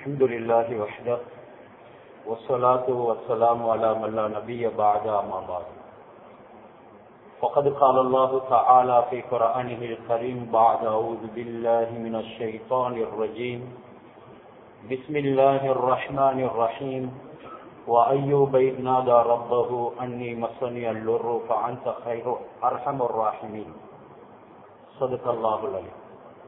الحمد لله وحده والصلاة والسلام على من لا نبي بعد أما بعد فقد قال الله تعالى في قرآنه الكريم بعد أعوذ بالله من الشيطان الرجيم بسم الله الرحمن الرحيم وأيوب إذ نادى ربه أني مسني اللر فأنت خير أرحم الراحمين صدق الله العليم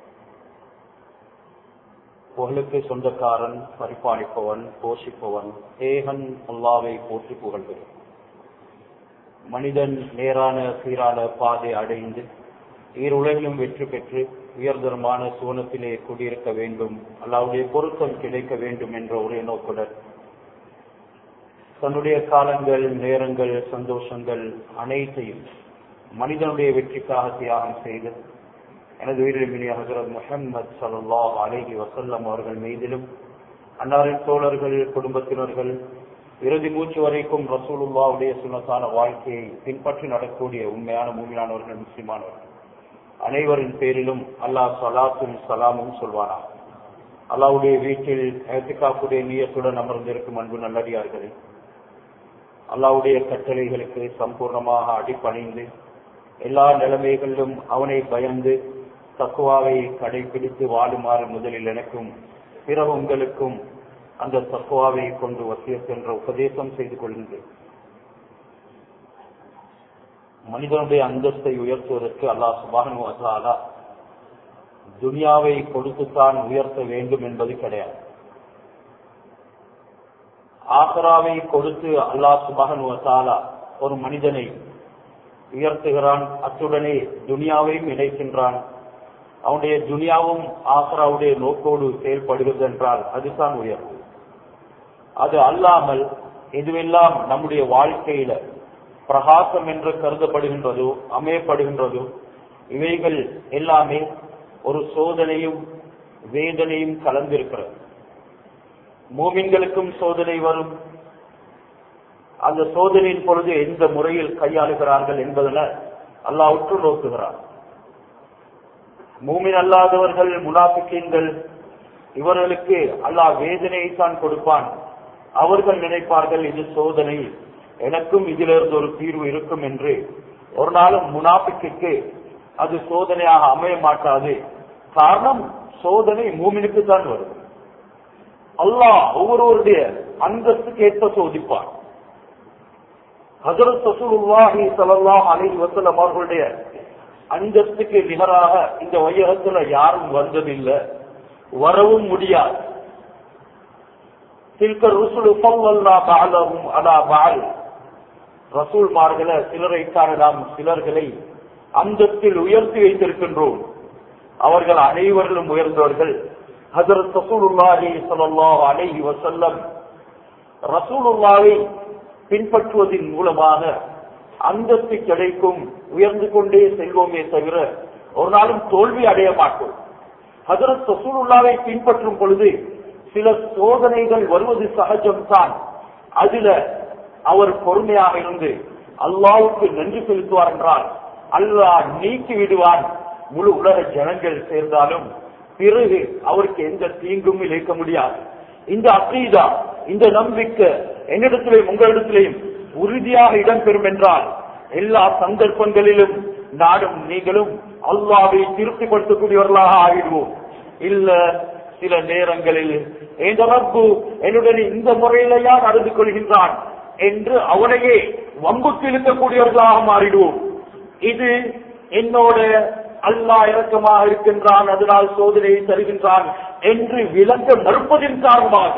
புகழுக்கு சொந்தக்காரன் பரிபாலிப்பவன் போஷிப்பவன் ஏகன் அல்லாவை போற்றி புகழ்கிறேன் மனிதன் நேரான சீரான பாதை அடைந்து ஈருலகிலும் வெற்றி பெற்று உயர்தரமான சுவனத்திலே குடியிருக்க வேண்டும் அல்லாவுடைய பொருத்தம் கிடைக்க வேண்டும் என்ற ஒரே நோக்குடன் தன்னுடைய காலங்கள் நேரங்கள் சந்தோஷங்கள் அனைத்தையும் மனிதனுடைய வெற்றிக்காக தியாகம் செய்து எனது உயிரிழமினி ஹசரத் முஹம்மது சல்லா அலஹி வசல்லம் அவர்கள் மீதிலும் அன்னாரின் தோழர்கள் குடும்பத்தினர்கள் இறுதி மூச்சு வரைக்கும் ரசூலுல்லாவுடைய சுனத்தான வாழ்க்கையை பின்பற்றி நடக்கூடிய உண்மையான மூமியானவர்கள் முஸ்லிமானவர்கள் அனைவரின் பேரிலும் அல்லாஹ் சலாத்தும் சலாமும் சொல்வானா அல்லாவுடைய வீட்டில் ஏத்திகாப்புடைய நீயத்துடன் அமர்ந்திருக்கும் அன்பு நல்லடியார்களே அல்லாவுடைய கட்டளைகளுக்கு சம்பூர்ணமாக அடிப்பணிந்து எல்லா நிலைமைகளிலும் அவனை பயந்து தக்குவாவை கடைபிடித்து வாழுமாறு முதலில் எனக்கும் பிறகு உங்களுக்கும் அந்த தக்குவாவை கொண்டு வசியத் என்ற உபதேசம் செய்து கொள்கின்றேன் மனிதனுடைய அந்தஸ்தை உயர்த்துவதற்கு அல்லாஹ் சுபானு அசாலா துனியாவை கொடுத்துத்தான் உயர்த்த வேண்டும் என்பது கிடையாது ஆசராவை கொடுத்து அல்லாஹ் சுபானு அசாலா ஒரு மனிதனை உயர்த்துகிறான் அத்துடனே துனியாவையும் இணைக்கின்றான் அவனுடைய துனியாவும் ஆசராவுடைய நோக்கோடு செயல்படுகிறது என்றால் அதுதான் உயர்வு அது அல்லாமல் இதுவெல்லாம் நம்முடைய வாழ்க்கையில பிரகாசம் என்று கருதப்படுகின்றதோ அமையப்படுகின்றதோ இவைகள் எல்லாமே ஒரு சோதனையும் வேதனையும் கலந்திருக்கிறது மூமின்களுக்கும் சோதனை வரும் அந்த சோதனையின் பொழுது எந்த முறையில் கையாளுகிறார்கள் என்பதன அல்லாஹ் உற்று நோக்குகிறார் மூமின் அல்லாதவர்கள் முனாபிக்கீன்கள் இவர்களுக்கு அல்லாஹ் வேதனையை தான் கொடுப்பான் அவர்கள் நினைப்பார்கள் இது சோதனை எனக்கும் இதிலிருந்து ஒரு தீர்வு இருக்கும் என்று ஒரு நாளும் முனாபிக்கு அது சோதனையாக அமைய மாட்டாது காரணம் சோதனை மூமினுக்கு தான் வரும் அல்லாஹ் ஒவ்வொருவருடைய அந்தஸ்துக்கு ஏற்ப சோதிப்பான் ஹசரத் சசூலுல்லாஹி ஸல்லல்லாஹு அலைஹி வஸல்லம் அவர்களுடைய அந்தஸ்துக்கு நிகராக இந்த வையகத்துல யாரும் வந்ததில்லை வரவும் முடியாது தில்க ருசுலு ஃபல்லல்லா பஅலஹும் அலா பஅல் ரசூல்மார்களை சிலரை நாம் சிலர்களை அந்தஸ்தில் உயர்த்தி வைத்திருக்கின்றோம் அவர்கள் அனைவரிலும் உயர்ந்தவர்கள் ஹசரத் ரசூலுல்லாஹி ஸல்லல்லாஹு அலைஹி வஸல்லம் ரசூலுல்லாவை பின்பற்றுவதன் மூலமாக அந்தஸ்து கிடைக்கும் உயர்ந்து கொண்டே செல்வோமே தவிர ஒரு நாளும் தோல்வி அடைய மாட்டோம் ஹசரத் ரசூலுல்லாவை பின்பற்றும் பொழுது சில சோதனைகள் வருவது சகஜம்தான் அதுல அவர் பொறுமையாக இருந்து அல்லாவுக்கு நன்றி செலுத்துவார் என்றால் அல்லாஹ் நீக்கி விடுவான் முழு உலக ஜனங்கள் சேர்ந்தாலும் பிறகு அவருக்கு எந்த தீங்கும் இழைக்க முடியாது இந்த அக்கீதா இந்த நம்பிக்கை என்னிடத்திலேயும் உங்களிடத்திலேயும் உறுதியாக இடம்பெறும் என்றால் எல்லா சந்தர்ப்பங்களிலும் நாடும் நீங்களும் அல்லாவை திருப்திப்படுத்தக்கூடியவர்களாக ஆகிடுவோம் இல்ல சில நேரங்களில் இந்த ரப்பு என்னுடன் இந்த முறையிலேயா நடந்து கொள்கின்றான் என்று அவனையே வம்புக்கு இழுக்கக்கூடியவர்களாக மாறிடுவோம் இது என்னோட அல்லா இறக்கமாக இருக்கின்றான் அதனால் சோதனையை தருகின்றான் என்று விளங்க மறுப்பதின் காரணமாக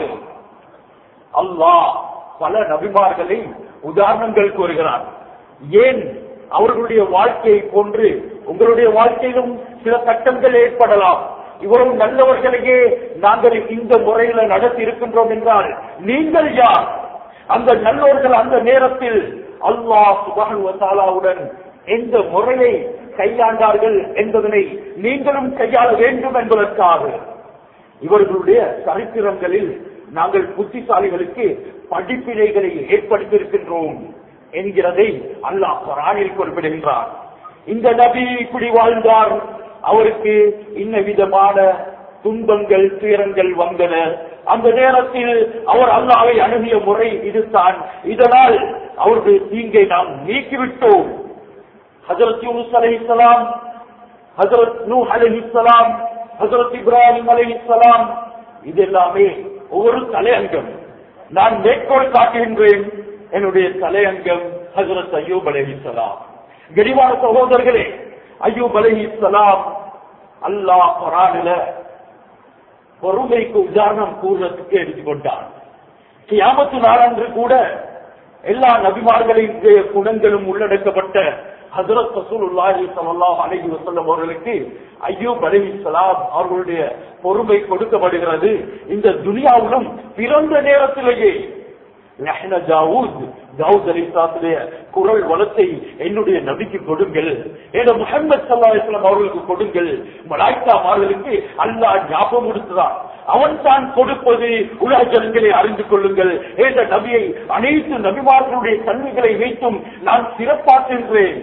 அல்லாஹ் பல நபிமார்களை உதாரணங்கள் கூறுகிறார் ஏன் அவர்களுடைய வாழ்க்கையை போன்று உங்களுடைய வாழ்க்கையிலும் சில கட்டங்கள் ஏற்படலாம் இவ்வளவு நல்லவர்களையே நாங்கள் இந்த முறையில நடத்தி இருக்கின்றோம் என்றால் நீங்கள் யார் அந்த நல்லவர்கள் அந்த நேரத்தில் அல்லாஹ் சுபானுவத்தாலாவுடன் எந்த முறையை கையாண்டார்கள் என்பதனை நீங்களும் கையாள வேண்டும் என்பதற்காக இவர்களுடைய சரித்திரங்களில் நாங்கள் புத்திசாலிகளுக்கு படிப்பினைகளை ஏற்படுத்தியிருக்கின்றோம் என்கிறதை அல்லாஹ் குரானில் குறிப்பிடுகின்றார் இந்த நபி இப்படி வாழ்ந்தார் அவருக்கு இன்ன விதமான துன்பங்கள் துயரங்கள் வந்தன அந்த நேரத்தில் அவர் அல்லாவை அணுகிய முறை இதுதான் இதனால் அவருடைய தீங்கை நாம் நீக்கிவிட்டோம் ஹஜரத் யூனுஸ் அலைஹிஸ்ஸலாம் ஹஜரத் நூ அலைஹிஸ்ஸலாம் ஹஜரத் இப்ராஹிம் அலைஹிஸ்ஸலாம் இது எல்லாமே ஒவ்வொரு தலையங்கம் நான் மேற்கோள் காட்டுகின்றேன் என்னுடைய தலையங்கம் ஹஜரத் அய்யூப் அலைஹிஸ்ஸலாம் கரிவான சகோதரர்களே அய்யூப் அலைஹிஸ்ஸலாம் அல்லாஹ் குரானில பொறுமைக்கு உதாரணம் கூறுறதுக்கு எடுத்துக்கொண்டான் கியாமத்து நாளன்று கூட எல்லா நபிமார்களின் குணங்களும் உள்ளடக்கப்பட்ட ஹசரத் ரசூலுல்லாஹி ஸல்லல்லாஹு அலைஹி வஸல்லம் அவர்களுக்கு அய்யூப் அலைஹிஸ்ஸலாம் அவர்களுடைய பொறுமை கொடுக்கப்படுகிறது இந்த துனியாவிலும் பிறந்த நேரத்திலேயே நஹ்ன ஜாவூத் தாவூத் அலிஸ்லாத்துடைய குரல் வளத்தை என்னுடைய நபிக்கு கொடுங்கள் ஏன்னா முகமது சல்லா இஸ்லாம் அவர்களுக்கு கொடுங்கள் மலாய்க்கா அவர்களுக்கு அல்லாஹ் ஞாபகம் கொடுத்ததான் அவன் தான் கொடுப்பது உலக ஜனங்களை அறிந்து கொள்ளுங்கள் என்ற நபியை அனைத்து நபிமார்களுடைய தன்மைகளை வைத்தும் நான் சிறப்பாற்றுகின்றேன்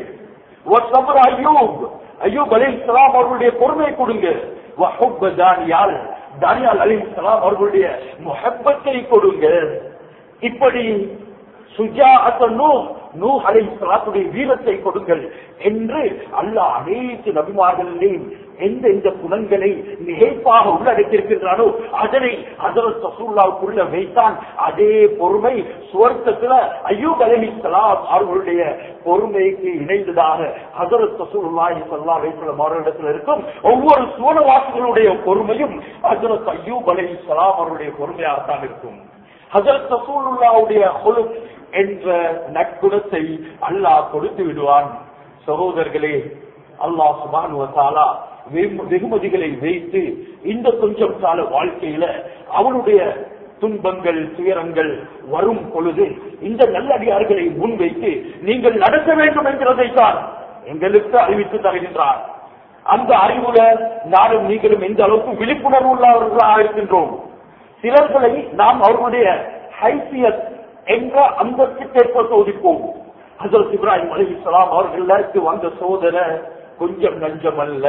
ஐயூப் ஐயூப் அலி இஸ்லாம் அவர்களுடைய பொறுமை கொடுங்க வஹுப்ப தானியால் தானியால் அலி இஸ்லாம் அவர்களுடைய முஹப்பத்தை கொடுங்க இப்படி சுஜா நூ நூ அலை சலாத்துடைய வீரத்தை கொடுங்கள் என்று அல்லாஹ் அனைத்து நபிமார்களிலேயும் எந்த எந்த குணங்களை மிகைப்பாக உள்ளடக்கியிருக்கின்றானோ அதனை ஹசரத் ரசூல்லாவுக்குள்ள வைத்தான் அதே பொறுமை சுவர்க்கத்துல ஐயூப் அலி சலாம் அவர்களுடைய பொறுமைக்கு இணைந்ததாக ஹசரத் ரசூல்லாஹி சல்லா அலிஸ்லாம் அவர்களிடத்தில் இருக்கும் ஒவ்வொரு சுவனவாசிகளுடைய பொறுமையும் ஹசரத் ஐயூப் அலி சலாம் அவருடைய பொறுமையாகத்தான் இருக்கும் ஹசரத் ரசூலுல்லாவுடைய ஹுலுக் என்ற நற்குணத்தை அல்லாஹ் கொடுத்து விடுவான் சகோதரர்களே அல்லாஹ் சுபானுவத்தாலா வெகுமதிகளை வைத்து இந்த கொஞ்சம் கால வாழ்க்கையில அவனுடைய துன்பங்கள் துயரங்கள் வரும் பொழுது இந்த நல்லடியார்களை முன்வைத்து நீங்கள் நடக்க வேண்டும் என்கிறதை தான் எங்களுக்கு அறிவித்து தருகின்றார் அந்த அறிவுல நானும் நீங்களும் எந்த அளவுக்கு விழிப்புணர்வு உள்ளவர்களாக இருக்கின்றோம் சிலர்களை நாம் அவர்களுடைய ஹைசியத் என்ற அந்தஸ்துக்கேற்ப சோதிப்போம் ஹசரத் இப்ராஹிம் அலி இஸ்லாம் அவர்களுக்கு வந்த சோதனை கொஞ்சம் நஞ்சம் அல்ல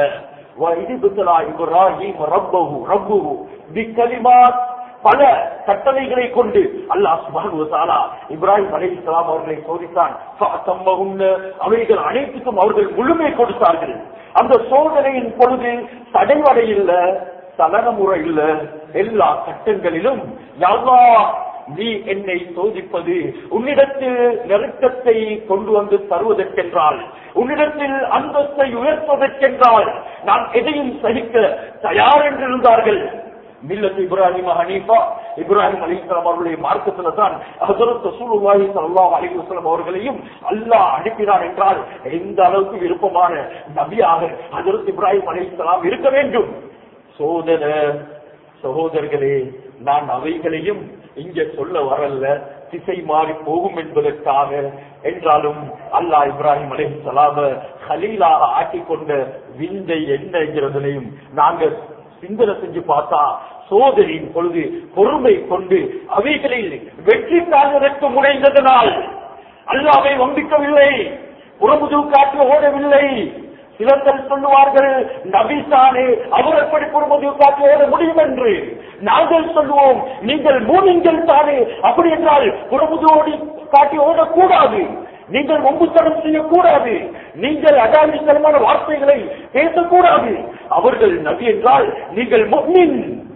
இப்ராஹிம் ரப்பஹு ரப்புஹு பிக்கலிமாத் பல கட்டளைகளை கொண்டு அல்லாஹ் சுபானு தாலா இப்ராஹிம் அலி இஸ்லாம் அவர்களை சோதித்தான் அவைகள் அனைத்துக்கும் அவர்கள் முழுமை கொடுத்தார்கள் அந்த சோதனையின் பொழுது தடைவடை இல்ல சலனமுறை இல்ல எல்லா கட்டங்களிலும் யாவா நீ என்னை சோதிப்பது உன்னிடத்தில் நெருக்கத்தை கொண்டு வந்து தருவதற்கென்றால் உன்னிடத்தில் அந்தஸ்தை உயர்த்துவதற்கென்றால் நான் எதையும் சகிக்க தயார் என்றிருந்தார்கள் மில்லத் இப்ராஹிம் ஹனீஃபா இப்ராஹிம் அலிஸ்லாம் அவர்களுடைய மார்க்கத்துல தான் ஹசரத் ரசூலுல்லாஹி ஸல்லல்லாஹு அலைஹி வஸல்லம் அவர்களையும் அல்லாஹ் அனுப்பினார் என்றால் எந்த அளவுக்கு விருப்பமான நபியாக ஹசரத் இப்ராஹிம் அலிஸ்லாம் இருக்க வேண்டும் சோதனை சகோதரர்களே நான் அவைகளையும் இங்க சொல்ல வரல திசை மாறி போகும் என்பதற்காக என்றாலும் அல்லாஹ் இப்ராஹிம் அலி சலாம ஹலீலாக ஆக்கிக் கொண்ட விந்தை என்ன என்கிறதையும் நாங்க சிந்தனை செஞ்சு பார்த்தா சோதரியின் பொழுது பொறுமை கொண்டு அவைகளில் வெற்றி காண்பதற்கு முனைந்ததனால் அல்லாவை வம்பிக்கவில்லை புறமுது காட்டி ஓடவில்லை சிலர்கள் சொல்லுவார்கள் நபிசானே அவர் எப்படி பொறுமதி காட்டி ஓட முடியும் என்று நாங்கள் சொல்லுவோம் நீங்கள் மூமிங்கள் தானே அப்படி என்றால் புறமுதோடி காட்டி ஓடக்கூடாது நீங்கள் மும்புத்தனம் செய்யக்கூடாது நீங்கள் அடாமித்தனமான வார்த்தைகளை பேசக்கூடாது அவர்கள் நபி என்றால் நீங்கள் முக்மின்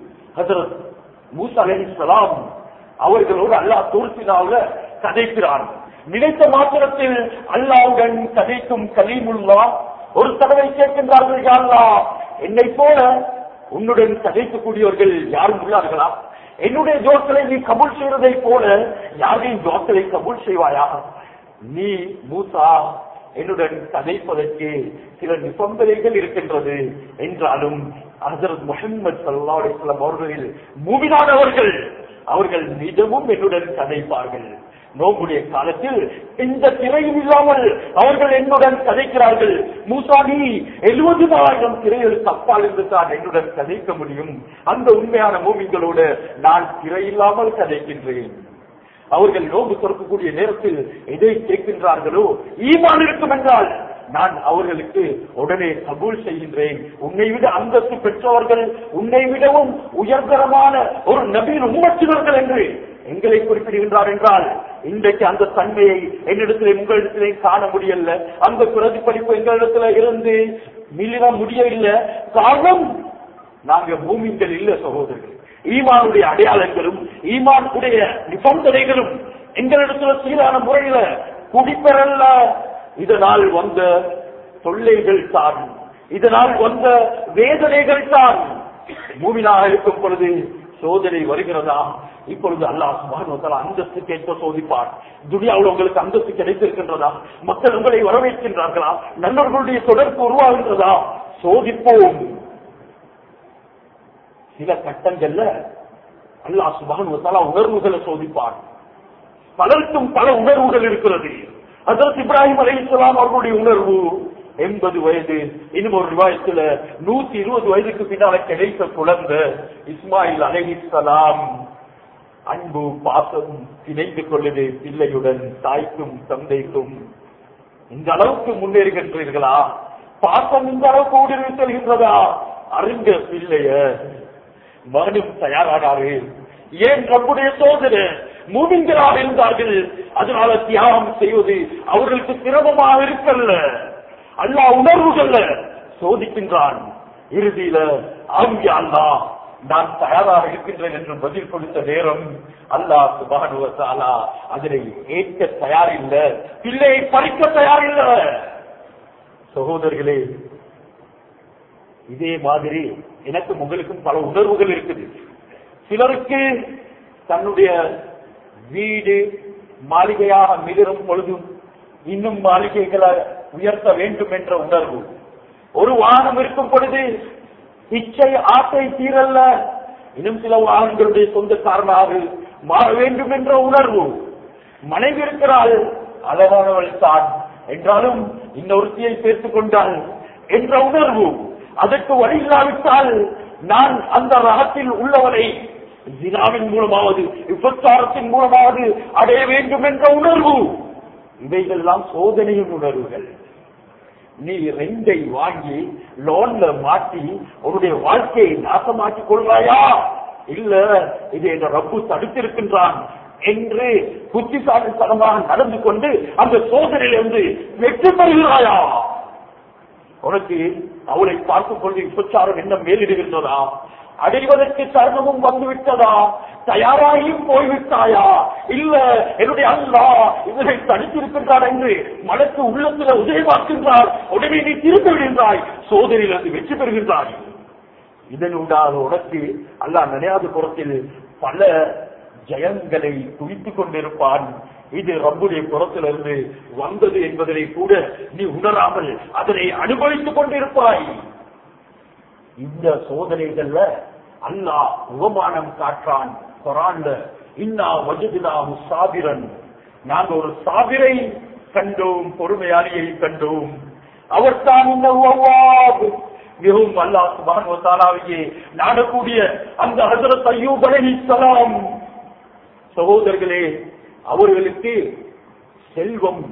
ஹசரத் மூசா அலைஹிஸ்ஸலாம் அவர்களோடு அல்லாஹ் தூர்த்தினால கதைக்கிறான் நினைத்த மாத்திரத்தில் அல்லாவுடன் கதைக்கும் கலீமுல்லா ஒரு தடவை கேட்கின்றார்கள் யாருலா என்னை போல உன்னுடன் கதைக்கக்கூடியவர்கள் யாரும் உள்ளார்களா என்னுடைய ஜோக்களை நீ கபூல் செய்வதை போல யாரையும் ஜோக்களை கபூல் செய்வாயா நீ மூசா என்னுடன் கதைப்பதற்கு சில நிபந்தனைகள் இருக்கின்றது என்றாலும் ஹசரத் முகமது சல்லா அலிஸ்லாம் அவர்களில் மூவினானவர்கள் அவர்கள் நிஜமும் என்னுடன் கதைப்பார்கள் நோம்புடைய காலத்தில் இந்த திரையும் இல்லாமல் அவர்கள் என்னுடன் கதைக்கிறார்கள் மூசானி எழுபதுனாயிரம் திரைகள் தப்பால் இருந்து தான் என்னுடன் கதைக்க முடியும் அந்த உண்மையான மூமிங்களோடு நான் திரை இல்லாமல் கதைக்கின்றேன் அவர்கள் நோம்பு திறக்கக்கூடிய நேரத்தில் எதை கேட்கின்றார்களோ ஈமான் இருக்கும் என்றால் நான் அவர்களுக்கு உடனே கபூல் செய்கின்றேன் உன்னை விட அந்தஸ்து பெற்றவர்கள் உன்னை விடவும் உயர்தரமான ஒரு நபீன் உம்மச்சினர்கள் என்று எங்களை குறிப்பிடுகின்றார் என்றால் இன்றைக்கு அந்த தன்மையை என்னிடத்திலே உங்களிடத்திலே காண முடியல அந்த பிரதிபலிப்பு எங்களிடத்துல இருந்து மிளிர முடியவில்லை காரணம் நாங்க பூமிங்கள் இல்ல சகோதரர்கள் ஈமானுடைய அடையாளங்களும் ஈமானுடைய நிபந்தனைகளும் எங்களிடத்துல சீரான முறையில குடிப்பெறல்ல இதனால் வந்த தொல்லைகள் தான் இதனால் வந்த வேதனைகள் தான் மூவினாக இருக்கும் பொழுது சோதனை வருகிறதா இப்பொழுது அல்லாஹ் சுப்ஹானஹு வ தஆலா அந்தஸ்து கேட்க சோதிப்பார் துனியாவில் உங்களுக்கு அந்தஸ்து கிடைத்திருக்கின்றதா மக்கள் உங்களை வரவேற்கின்றார்களா நண்பர்களுடைய தொடர்பு உருவாகின்றதா சோதிப்போம் சில கட்டங்கள்ல அல்லாஹ் சுப்ஹானஹு வ தஆலா உணர்வுகளை சோதிப்பார் பலருக்கும் பல உணர்வுகள் இருக்கிறது அதற்கு இப்ராஹிம் அலைஹிஸ்ஸலாம் அவர்களுடைய உணர்வு எண்பது வயது இன்னும் ஒரு ரிவாயத்துல நூத்தி இருபது வயதுக்கு பின்னால கிடைத்த குழந்தை இஸ்மாயில் அலைஹிஸ்ஸலாம் அன்பு பாசம் இணைந்து கொள்ளுது பிள்ளையுடன் தாய்க்கும் தந்தைக்கும் இந்த அளவுக்கு முன்னேறுகின்றீர்களா பாசம் இந்த அளவுக்கு ஊடுருவி செல்கின்றதா அறிந்த பிள்ளைய மகனும் தயாரானாரு ஏன் நம்முடைய சோதனை மூவிங்களாக இருந்தார்கள் அதனால தியாகம் செய்வது அவர்களுக்கு சிரமமாக இருக்கல்ல அல்லா உணர்வுகள்ல சோதிக்கின்றான் இறுதியில ஆம்பிய அல்லா நான் தயாராக இருக்கின்றேன் என்று பதில் கொடுத்த நேரம் அல்லாஹ் சுபானுவத்தாலா அதனை ஏற்க தயாரில்ல பிள்ளையை பறிக்க தயாரில்ல சகோதரர்களே இதே மாதிரி எனக்கும் உங்களுக்கும் பல உணர்வுகள் இருக்குது சிலருக்கு தன்னுடைய வீடு மாளிகையாக மிளிரும் பொழுதும் இன்னும் மாளிகைகளை உயர்த்த வேண்டும் என்ற உணர்வு ஒரு வாகனம் இருக்கும் பொழுது இச்சை ஆசை தீரல்ல இன்னும் சில வாகனங்களுடைய சொந்தக்காரனாக மாற வேண்டும் என்ற உணர்வு மனைவி இருக்கிறாள் அழகானவள் தான் என்றாலும் இன்னொருத்தியை சேர்த்துக் கொண்டாள் என்ற உணர்வு அதற்கு வழி இல்லாவிட்டால் நான் அந்த ரகத்தில் உள்ளவரை ஜினாவின் மூலமாவது விபச்சாரத்தின் மூலமாவது அடைய வேண்டும் என்ற உணர்வு இவைகள்லாம் சோதனையின் உணர்வுகள் நீ ரெண்டை வாங்கி லோன்ல மாட்டி உன்னுடைய வாழ்க்கையை நாசமாக்கிக் கொள்வாயா இல்ல இது என்ற ரப்பு தடுத்திருக்கின்றான் என்று புத்திசாலித்தனமாக நடந்து கொண்டு அந்த சோதனையிலிருந்து வெற்றி பெறுகிறாயா உனக்கு அவளை பார்த்துக் கொண்டு விபச்சாரம் என்ன மேலிடுகின்றதா அடைவதற்கு தருணமும் வந்துவிட்டதா தயாராகியும் போய்விட்டாயா இல்ல என்னுடைய அல்லா இதனை தடுத்திருக்கின்றார் என்று மனக்கு உள்ளத்துல உதயமாக்கின்றார் உடனே நீ திரும்ப விடுகின்றாய் சோதனையிலிருந்து வெற்றி பெறுகின்றாய் இதனூடாக உனக்கு அல்லாஹ் நினையாத புறத்தில் பல ஜெயங்களை குவித்துக் கொண்டிருப்பான் இது ரப்புடைய புறத்திலிருந்து வந்தது என்பதனை கூட நீ உணராமல் அதனை அனுபவித்துக் கொண்டிருப்பாய் இந்த சோதனைகள்ல அல்லாஹ் உபமானம் காற்றான் குரான்ல இன்னா வஜதினாஹு சாபிரன் நாங்க ஒரு சாபிரை கண்டோம் பொறுமையாளியை கண்டோம் அவர் தான் இந்த உவ்வாப். மிகவும் அல்லாஹ் சுபான் தாலாவையே நாடக்கூடிய அந்த ஹசரத் ஐயூப் அலைஹிஸ்ஸலாம் சகோதரர்களே அவர்களுக்கு செல்வம்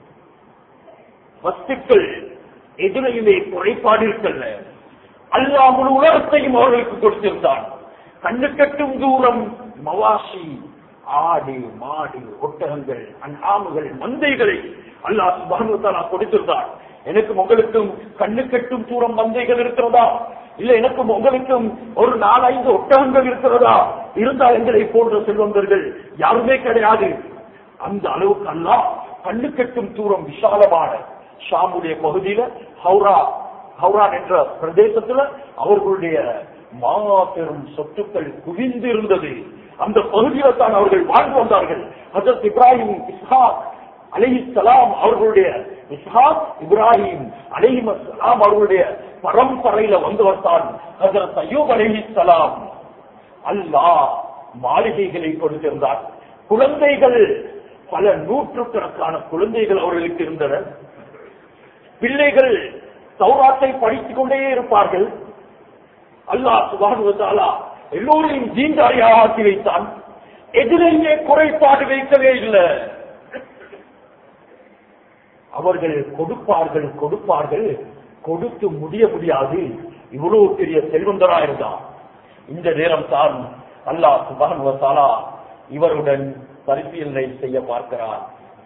வஸ்துக்கள் எதிரையுமே குறைபாடு இருக்கல்ல அல்லாஹ் முழு உலகத்தையும் அவர்களுக்கு கொடுத்திருந்தான் கண்ணு கட்டும் தூரம் மவாசி ஆடு மாடு ஒட்டகங்கள் அன்ஆமுகள் மந்தைகளை அல்லாஹ் சுபானுவத்தாலா கொடுத்திருந்தான் எனக்கும் உங்களுக்கும் கண்ணு கட்டும் தூரம் மந்தைகள் இருக்கிறதா இல்ல எனக்கும் உங்களுக்கும் ஒரு நாலஞ்சு ஒட்டகங்கள் இருக்கிறதா இருந்தால் எங்களை போன்ற செல்வந்தர்கள் யாருமே கிடையாது அந்த அளவுக்கு அல்லாஹ் கண்ணு கட்டும் தூரம் விசாலமான ஷாமுடைய பகுதியில ஹவுரா ஹவுரான் என்ற பிரதேசத்துல அவர்களுடைய மாபெரும் சொத்துக்கள் குவிந்து இருந்தது அந்த பகுதியில தான் அவர்கள் வாழ்ந்து வந்தார்கள் ஹசரத் இப்ராஹிம் இஸ்ஹாக் அலைஹிஸ்ஸலாம் அவர்களுடைய இஸ்ஹாக் இப்ராஹிம் அலைஹிஸ்ஸலாம் அவர்களுடைய பரம்பரையில வந்தவர் தான் ஹசரத் அய்யூப் அலைஹிஸ்ஸலாம் அல்லாஹ் மாளிகைகளை கொடுத்திருந்தார் குழந்தைகள் பல நூற்றுக்கணக்கான குழந்தைகள் அவர்களுக்கு இருந்தனர் பிள்ளைகள் சௌராத்தை படித்துக் கொண்டே இருப்பார்கள் அல்லாஹ் சுபானுவத்தாலா எல்லோரையும் ஜீந்தாரியாக ஆக்கி வைத்தான் எதிரையே குறைபாடு வைக்கவே இல்லை அவர்கள் கொடுப்பார்கள் கொடுப்பார்கள் கொடுத்து முடிய முடியாது இவ்வளவு பெரிய செல்வந்தரா இருந்தார் இந்த நேரம் தான் அல்லாஹ் சுபான் வசாலா இவருடன் பரிசீலனை செய்ய பார்க்கிறார்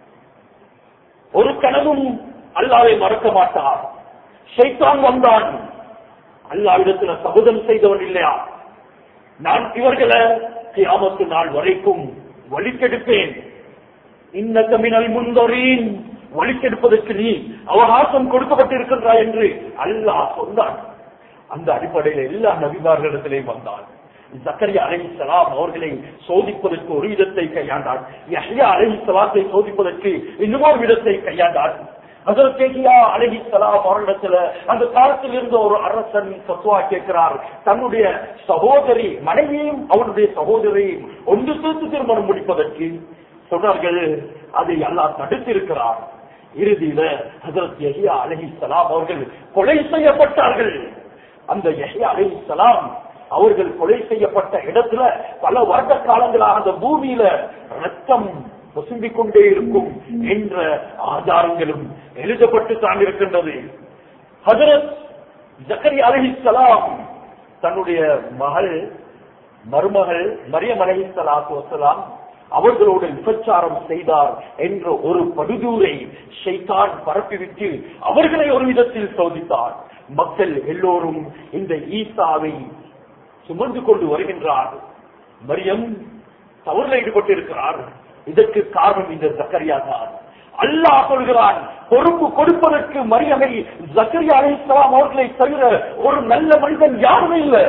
ஒரு கனவும் அல்லாவை மறக்க மாட்டார் ஷைத்தான் வந்தான் அல்லாவிடத்துல சபதம் செய்தவன் இல்லையா நான் இவர்களை கியாமத்து நாள் வரைக்கும் வழிக்கெடுப்பேன் இன்னக்க மினல் முந்தொரீன் வழிக்கெடுப்பதற்கு நீ அவகாசம் கொடுக்கப்பட்டிருக்கின்றாய் என்று அல்லாஹ் சொன்னான் அந்த அடிப்படையில் எல்லா நபிமார்களிடத்திலேயும் வந்தான் ஜக்கரியா அலை சலாம் அவர்களை சோதிப்பதற்கு ஒரு விதத்தை கையாண்டார் யஹ்யா அலை சலாத்தை சோதிப்பதற்கு இன்னுமொரு விதத்தை கையாண்டார் அதற்கேகியா அழகி சலாம் அவரிடத்துல அந்த காலத்தில் இருந்த ஒரு அரசன் சத்துவா கேட்கிறார் தன்னுடைய சகோதரி மனைவியையும் அவருடைய சகோதரியையும் ஒன்று சேர்த்து திருமணம் முடிப்பதற்கு சொன்னார்கள் அதை அல்லாஹ் தடுத்திருக்கிறார் இறுதியில ஹசரத் யஹியா அலஹி சலாம் அவர்கள் கொலை செய்யப்பட்டார்கள் அந்த யஹியா அலஹி சலாம் அவர்கள் கொலை செய்யப்பட்ட இடத்துல பல வருட காலங்களாக அந்த பூமியில ரத்தம் பொசும்பிக் கொண்டே இருக்கும் என்ற ஆதாரங்களும் எழுதப்பட்டு தான் இருக்கின்றது ஹசரத் ஜக்கரி அலஹி சலாம் தன்னுடைய மகள் மருமகள் மரியம் அலஹி சலாத்து வசலாம் அவர்களோடு விபச்சாரம் செய்தார் என்ற ஒரு படுதூரை ஷைத்தான் பரப்பிவிட்டு அவர்களை ஒரு விதத்தில் சோதித்தார் மக்கள் எல்லோரும் இந்த ஈசாவை சுமந்து கொண்டு வருகின்றார் மரியம் தவறுல ஈடுபட்டிருக்கிறார் இதற்கு காரணம் இந்த ஜக்கரியா தான் அல்லாஹ் சொல்கிறான் பொறுப்பு கொடுப்பதற்கு மரியமை ஜக்கரியா அலிஸ்லாம் அவர்களை தவிர ஒரு நல்ல மனிதன் யாருமே இல்லை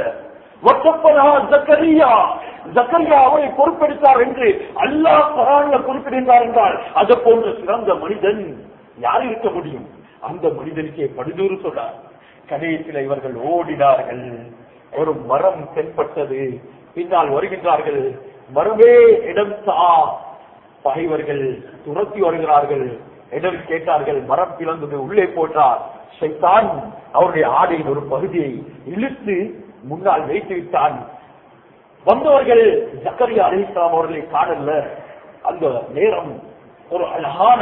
ஜக்கரியா ஜக்கரியா அவரை பொறுப்பெடுத்தார் என்று அல்லாஹ் பரான குறிப்பிடுகிறார் என்றால் அது போன்ற சிறந்த மனிதன் யார் இருக்க முடியும் அந்த மனிதனுக்கே படுதூறு சொன்னார் கடைசியில் இவர்கள் ஓடினார்கள் ஒரு மரம் தென்பட்டது பின்னால் வருகின்றார்கள் மரமே இடம் தா பகைவர்கள் துரத்தி வருகிறார்கள் இடம் கேட்டார்கள் மரம் பிளந்தது உள்ளே போட்டார் சைத்தான் அவருடைய ஆடையின் ஒரு பகுதியை இழுத்து முன்னால் வைத்து விட்டான் வந்தவர்கள் ஜக்கரியா அலிஸ்லாம் அவர்களை காணல அந்த நேரம் ஒரு அழகான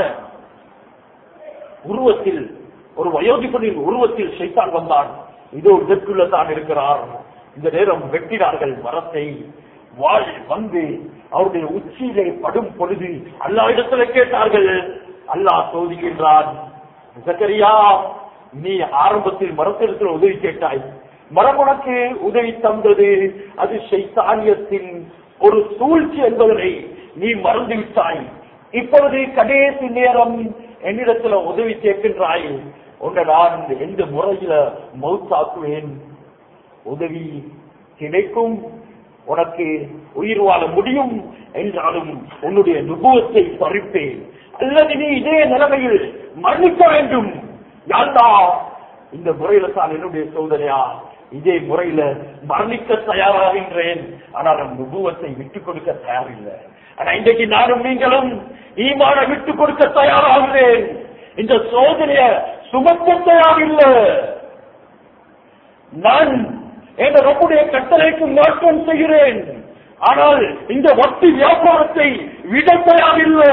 உருவத்தில் ஒரு வயோதிபனின் உருவத்தில் சைத்தான் வந்தான் இதோ இதற்குள்ள தான் இருக்கிறார் இந்த நேரம் வெட்டினார்கள் மரத்தை வாழ் வந்து அவருடைய உச்சியிலே படும் பொழுது அல்லா இடத்துல கேட்டார்கள் அல்லாஹ் சோதிக்கின்றான் ஜக்கரியா நீ ஆரம்பத்தில் மரத்திடத்தில் உதவி கேட்டாய் மரம் உனக்கு உதவி தந்தது அது சைத்தானியத்தின் ஒரு சூழ்ச்சி என்பதனை நீ மறந்து விட்டாய் இப்பொழுது கடைசி நேரம் என்னிடத்துல உதவி கேட்கின்றாய் உன்னை நான் எந்த முறையில மவுத்தாக்குவேன் உதவி கிடைக்கும் உனக்கு உயிர் வாழ முடியும் என்றாலும் உன்னுடைய நுபுவத்தை பறிப்பேன் அல்லது நீ இதே நிலைமையில் மன்னிக்க வேண்டும் யாண்டா இந்த முறையில தான் என்னுடைய சோதனையா இதே முறையில மரணிக்க தயாராகின்றேன் ஆனால் நம் நுபுவத்தை விட்டுக் கொடுக்க தயாரில்லை ஆனா இன்றைக்கு நானும் நீங்களும் ஈமான விட்டுக் கொடுக்க தயாராகிறேன் இந்த சோதனைய சுமக்க தயாரில்லை நான் என்ற நம்முடைய கட்டளைக்கு மாற்றம் செய்கிறேன் ஆனால் இந்த வட்டி வியாபாரத்தை விட தயாரில்லை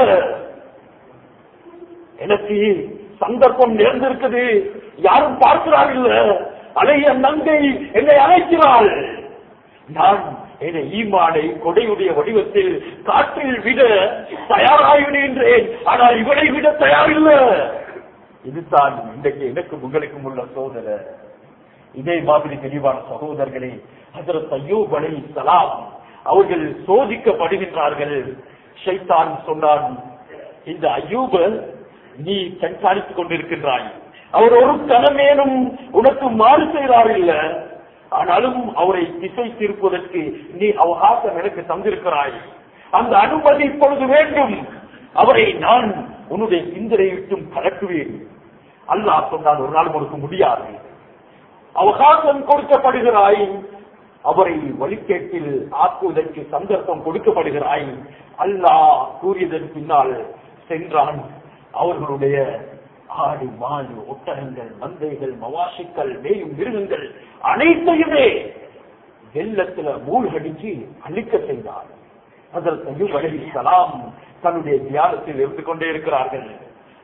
எனக்கு சந்தர்ப்பம் நேர்ந்திருக்குது யாரும் பார்க்கிறார்கள் அலைய நங்கை என்னை அழைக்கிறாள் நான் என ஈமானை கொடையுடைய வடிவத்தில் காற்றில் விட தயாராகின்றேன் ஆனால் இவனை விட தயாரில்லை இதுதான் இன்றைக்கு எனக்கு உங்களுக்கும் உள்ள சோதனை இதே மாதிரி தெளிவான சகோதரர்களே ஹசரத் ஐயூப் அலை சலாம் அவர்கள் சோதிக்கப்படுகின்றார்கள் ஷைத்தான் சொன்னான் இந்த ஐயூப நீ கண்காணித்துக் கொண்டிருக்கின்றாய் அவர் ஒரு கணமேனும் உனக்கு மாறு செய்கிறார் இல்ல ஆனாலும் அவரை திசை திருப்பதற்கு நீ அவகாசம் எனக்கு தந்திருக்கிறாய் அந்த அனுமதி இப்பொழுது வேண்டும் அவரை நான் உன்னுடைய சிந்தனை விட்டும் கலக்குவேன் அல்லாஹ் சொன்னால் ஒரு நாள் உனக்கு முடியாது அவகாசம் கொடுக்கப்படுகிறாய் அவரை வழிகேட்டில் ஆக்குவதற்கு சந்தர்ப்பம் கொடுக்கப்படுகிறாய் அல்லாஹ் கூறியதன் பின்னால் சென்றான் அவர்களுடைய ஆடு மாடு ஒட்டகங்கள் மந்தைகள் மவாசிக்கள் மேயும் மிருகங்கள் அனைத்தையுமே வெள்ளத்துல மூழ்கடிச்சு அழிக்க செய்தார் அதற்கு அலைஹிஸ்ஸலாம் தன்னுடைய தியானத்தில் இருந்து கொண்டே இருக்கிறார்கள்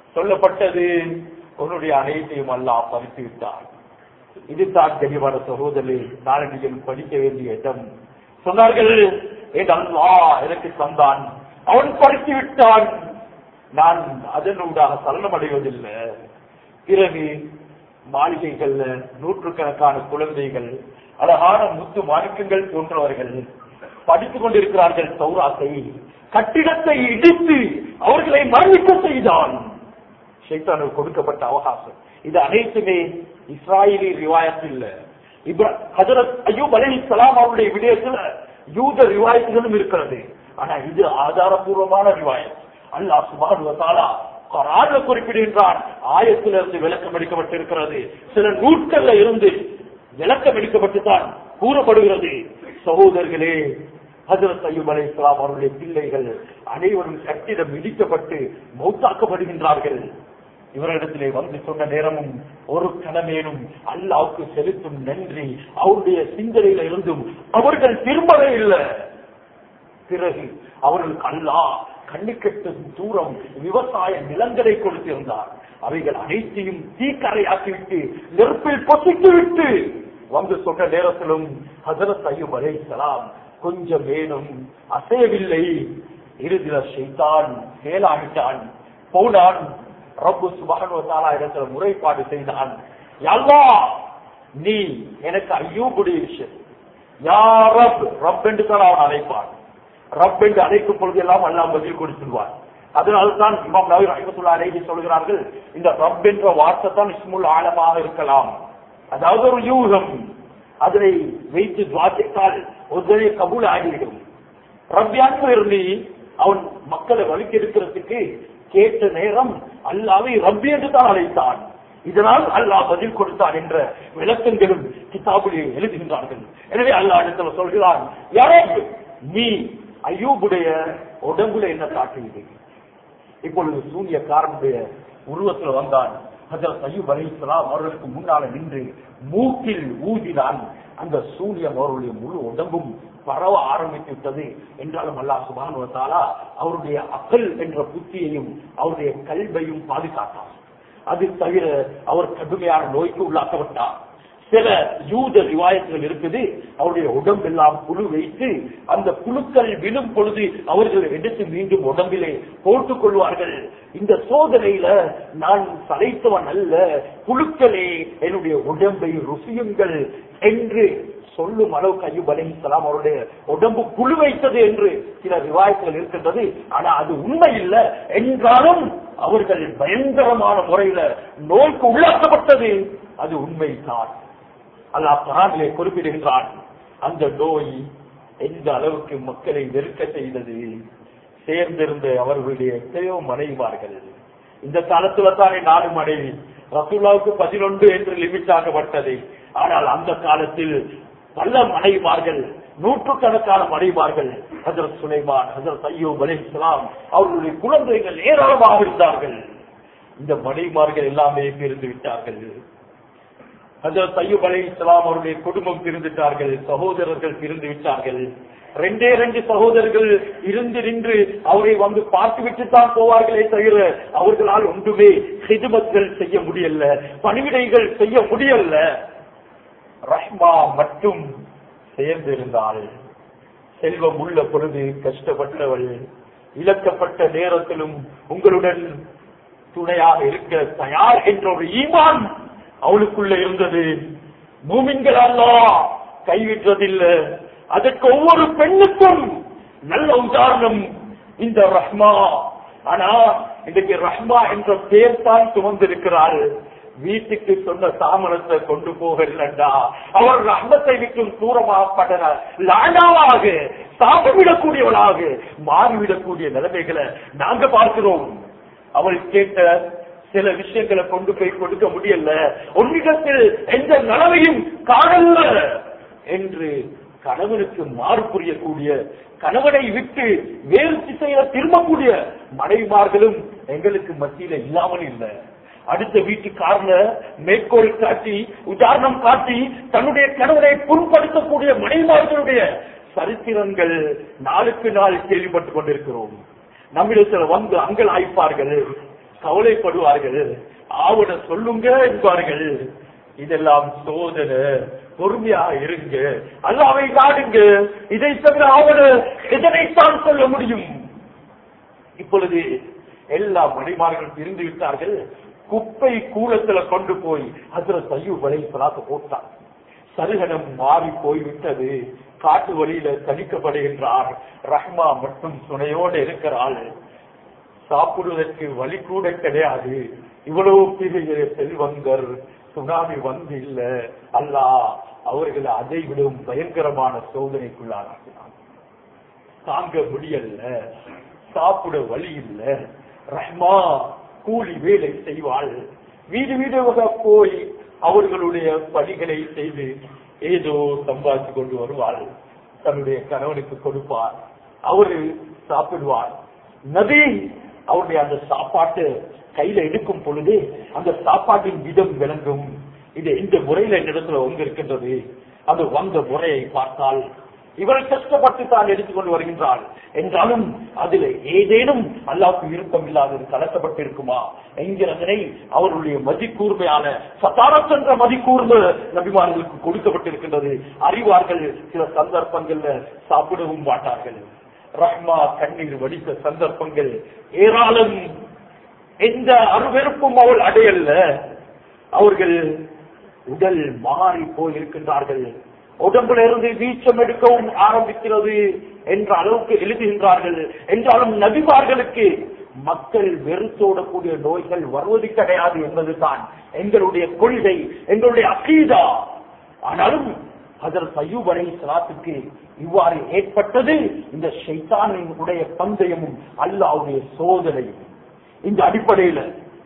சொல்லப்பட்டது உன்னுடைய அனைத்தையும் அல்லாஹ் பறித்து விட்டான் இதுதான் தெளிவான சகோதரி நாளடியில் படிக்க வேண்டிய இடம் சொன்னார்கள் என் அல்லாஹ் எனக்கு தந்தான் அவன் பறித்து விட்டான் நான் அதனூடாக சலனம் அடைவதில்லை பிறகு மாளிகைகள்ல நூற்றுக்கணக்கான குழந்தைகள் அழகான முத்து மாணிக்கங்கள் போன்றவர்கள் படித்துக் கொண்டிருக்கிறார்கள் சௌராத்தை கட்டிடத்தை இடித்து அவர்களை மரணிக்க செய்தான் ஷைத்தானுக்கு கொடுக்கப்பட்ட அவகாசம் இது அனைத்துமே இஸ்ராயலி ரிவாயத் இல்ல இப்ரா ஹஜரத் அய்யூப் அலைஹிஸ்ஸலாம் அவருடைய விடயத்துல யூத ரிவாயத்துகளும் இருக்கிறது ஆனா இது ஆதாரபூர்வமான ரிவாயத் அல்லாஹ் சுப்ஹானஹு வ தஆலா குர்ஆன்ல குறிப்பிடுகின்றான் ஆயத்திலிருந்து விளக்கம் எடுக்கப்பட்டிருக்கிறது சில நூட்கள்ல இருந்து விளக்கம் எடுக்கப்பட்டு தான் கூறப்படுகிறது சகோதரர்களே ஹஜரத் அய்யூப் அலைஹிஸ்ஸலாம் அவருடைய பிள்ளைகள் அனைவரும் கட்டிடம் இடிக்கப்பட்டு மௌத்தாக்கப்படுகின்றார்கள் இவரிடத்திலே வந்து சொன்ன நேரமும் ஒரு கணமேனும் அல்லாவுக்கு செலுத்தும் நன்றி அவருடைய சிந்தனையில இருந்தும் அவர்கள் திரும்பவே இல்லை பிறகு அவர்களுக்கு அல்லாஹ் கண்ணுக்கெட்டும் தூரம் விவசாய நிலங்களை கொடுத்திருந்தார் அவைகள் அனைத்தையும் தீக்கரையாக்கிவிட்டு நெருப்பில் பொசித்து விட்டு வந்து சொன்ன நேரத்திலும் ஹசரத் ஐயூப் அலைஹிஸ்ஸலாம் கொஞ்சம் மேலும் அசையவில்லை இறுதியில ஷைத்தான் செயலாகிட்டான் போனான் ரப்பு சுபகனுவத்தாலா இடத்துல முறைப்பாடு செய்தான் யல்லா நீ எனக்கு ஐயோபுடைய விஷயம் யா ரப் ரப் என்று தான் அவன் அழைப்பான் ரப் என்று அழைக்கும் பொழுது எல்லாம் அல்லாம் பதில் கொடுத்துருவான் அதனால்தான் இமாம் நவீர் ரஹமத்துல்லா அலைஹி சொல்கிறார்கள் இந்த ரப் என்ற வார்த்தை தான் இஸ்முல் ஆழமாக இருக்கலாம் அதாவது ஒரு யூகம் அதனை வைத்து துவாசித்தால் ஒரு கபூல் ஆகிவிடும் ரப்யான் இருந்து அவன் மக்களை வலிக்கெடுக்கிறதுக்கு கேட்ட நேரம் அல்லாவை ரப்பி என்று தான் அழைத்தான் இதனால் அல்லாஹ் பதில் கொடுத்தான் என்ற விளக்கங்களும் கிதாபுலே எழுதுகின்றார்கள் எனவே அல்லாஹ் இடத்துல சொல்கிறான் யாரோ நீ ஐயூபுடைய உடம்புல என்ன காட்டுகிறது இப்பொழுது சூனியக்காரனுடைய உருவத்தில் வந்தான் ஹஜரத் ஐயூப் அலைஹிஸ்ஸலாம் அவர்களுக்கு முன்னால நின்று மூக்கில் ஊதினான் அந்த சூனியம் அவருடைய முழு உடம்பும் பரவ ஆரம்பித்து விட்டது என்றாலும் அல்லாஹ் சுபானு தாலா அவருடைய அக்கல் என்ற புத்தியையும் அவருடைய கல்வையும் பாதுகாத்தார் அது தவிர அவர் கடுமையான நோய்க்கு உள்ளாக்கப்பட்டார் சில யூத ரிவாயத்துகள் இருக்குது அவருடைய உடம்பெல்லாம் புழு வைத்து அந்த புழுக்கள் விழும் பொழுது அவர்கள் எடுத்து மீண்டும் உடம்பிலே போட்டுக் கொள்வார்கள் இந்த சோதனையில நான் சளைத்தவன் அல்ல புழுக்களே என்னுடைய உடம்பை ருசியுங்கள் என்று சொல்லும் அளவுக்கு ஐயூப் அலைஹிஸ்ஸலாம் அவருடைய உடம்பு புழு வைத்தது என்று சில ரிவாயத்துகள் இருக்கின்றது ஆனா அது உண்மை இல்லை என்றாலும் அவர்கள் பயங்கரமான முறையில நோய்க்கு உள்ளாக்கப்பட்டது அது உண்மைதான் அல்லாஹ் குரானிலே குறிப்பிடுகின்றான் அந்த நோய் எந்த அளவுக்கு மக்களை வெறுக்க செய்தது சேர்ந்திருந்த அவர்களுடைய எத்தனையோ மனைவிமார்கள் இந்த காலத்துல தானே நாலு மனைவி ரசூல்லாவுக்கு பதினொன்று என்று லிமிட் ஆகப்பட்டது ஆனால் அந்த காலத்தில் பல மனைவிமார்கள் நூற்றுக்கணக்கான மனைவிமார்கள் ஹசரத் சுலைமான் ஹசரத் ஐயூப் அலைஹிஸ்ஸலாம் அவர்களுடைய குழந்தைகள் ஏராளமாக இருந்தார்கள் இந்த மனைவிமார்கள் எல்லாமே பிரிந்து விட்டார்கள் ஹசரத் ஐயூப் அலைஹிஸ்ஸலாம் அவருடைய குடும்பம் பிரிந்துட்டார்கள் சகோதரர்கள் பிரிந்து விட்டார்கள் ரெண்டே ரெண்டு சகோதரர்கள் இருந்து நின்று அவரை வந்து பார்த்து விட்டு தான் போவார்களே தவிர அவர்களால் ஒன்றுமே ஹிதுமத்கள் செய்ய முடியல பணிவிடைகள் செய்ய முடியல ரஹ்மா மட்டும் சேர்ந்திருந்தாள் செல்வம் உள்ள பொழுது கஷ்டப்பட்டவள் இழக்கப்பட்ட நேரத்திலும் உங்களுடன் துணையாக இருக்க தயார் என்ற ஒரு ஈமான் அவளுக்குள்ள இருந்தது மூமின்கள் அல்லா கைவிட்டதில்லை அதற்கு ஒவ்வொரு பெண்ணுக்கும் நல்ல உதாரணம் இந்த ரஹ்மா ஆனா இன்றைக்கு ரஹ்மா என்ற பேர் தான் சுமந்திருக்கிறாள் வீட்டுக்கு சொன்ன சாமனத்தை கொண்டு போகலண்டா அவர் ரஹ்மத்தை விட்டும் தூரமாகப்பட்டன லாண்டாவாக சாப்பிடக்கூடியவளாக மாறிவிடக்கூடிய நிலைமைகளை நாங்க பார்க்கிறோம் அவள் கேட்ட சில விஷயங்களை கொண்டு போய் கொடுக்க முடியல உன்னிடத்தில் எந்த நலவையும் காணல என்று கணவனுக்கு மாறு புரியக்கூடிய கணவனை விட்டு வேறு திசையில திரும்பக்கூடிய மனைவிமார்களும் எங்களுக்கு மத்தியில இல்லாமல் இல்லை அடுத்த வீட்டுக்காரன மேற்கோள் காட்டி உதாரணம் காட்டி தன்னுடைய கணவனை புண்படுத்தக்கூடிய மனைவிமார்களுடைய சரித்திரங்கள் நாளுக்கு நாள் கேள்விப்பட்டுக் கொண்டிருக்கிறோம் நம்மிடத்தில் வந்து அங்கல் ஆய்ப்பார்கள் கவலைப்படுவார்கள் ஆவண சொல்லுங்க என்பார்கள் இதெல்லாம் சோதனை பொறுமையா இருங்க அல்லாவை காடுங்க இதை தவிர ஆவண எதனைத்தான் சொல்ல முடியும் இப்பொழுது எல்லா மணிமார்களும் பிரிந்து விட்டார்கள் குப்பை கூலத்துல கொண்டு போய் அதுல சையு வலை சலாத்த போட்டார் சருகனம் மாறி போய்விட்டது காட்டு வழியில தணிக்கப்படுகின்றார் ரஹ்மா மட்டும் துணையோடு இருக்கிறாள் சாப்பிடுவதற்கு வழி கூட கிடையாது இவ்வளவு பெரிய செல்வங்கர் சுனாமி வந்து இல்ல அல்லா அவர்களை அதை விடவும் பயங்கரமான சோதனைக்குள்ளானாக்கினார் தாங்க முடியல சாப்பிட வழி இல்ல ரஹ்மா கூலி வேலை செய்வாள் வீடு வீடாக போய் அவர்களுடைய பணிகளை செய்து ஏதோ சம்பாதிச்சு கொண்டு வருவாள் தன்னுடைய கணவனுக்கு கொடுப்பார் அவரு சாப்பிடுவார் நபி அவருடைய அந்த சாப்பாட்டு கையில எடுக்கும் பொழுது அந்த சாப்பாட்டின் விதம் விளங்கும் இது இந்த முறையில என்னிடத்துல வந்து இருக்கின்றது அது வந்த முறையை பார்த்தால் இவள் கஷ்டப்பட்டு தான் எடுத்துக்கொண்டு வருகின்றாள் என்றாலும் அதில் ஏதேனும் அல்லாவுக்கு விருப்பம் இல்லாதது கலக்கப்பட்டு இருக்குமா என்கிறதனை அவருடைய மதிக்கூர்மையான சத்தாரத் என்ற மதிக்கூர்ம நபிமார்களுக்கு கொடுக்கப்பட்டிருக்கின்றது அறிவார்கள் சில சந்தர்ப்பங்கள்ல சாப்பிடவும் மாட்டார்கள் ரஹ்மா கண்ணீர் வடித்த சந்தர்ப்பங்கள் ஏராளம் எந்த அருவெருப்பும் அவள் அடையல்ல அவர்கள் உடல் மாறி போய் இருக்கின்றார்கள் உடம்புல இருந்து வீச்சம் எடுக்கவும் ஆரம்பிக்கிறது என்ற அளவுக்கு எழுதுகின்றார்கள் என்றாலும் நபிமார்களுக்கு மக்கள் வெறுத்தோடக்கூடிய நோய்கள் வருவது கிடையாது என்பதுதான் எங்களுடைய கொள்கை எங்களுடைய அகீதா ஆனாலும் அதர் சயூப் அலை சலாத்துக்கு இவ்வாறு ஏற்பட்டது இந்த ஷைத்தானின் உடைய பந்தயமும் அல்லாவுடைய சோதனையும் இந்த அடிப்படையில்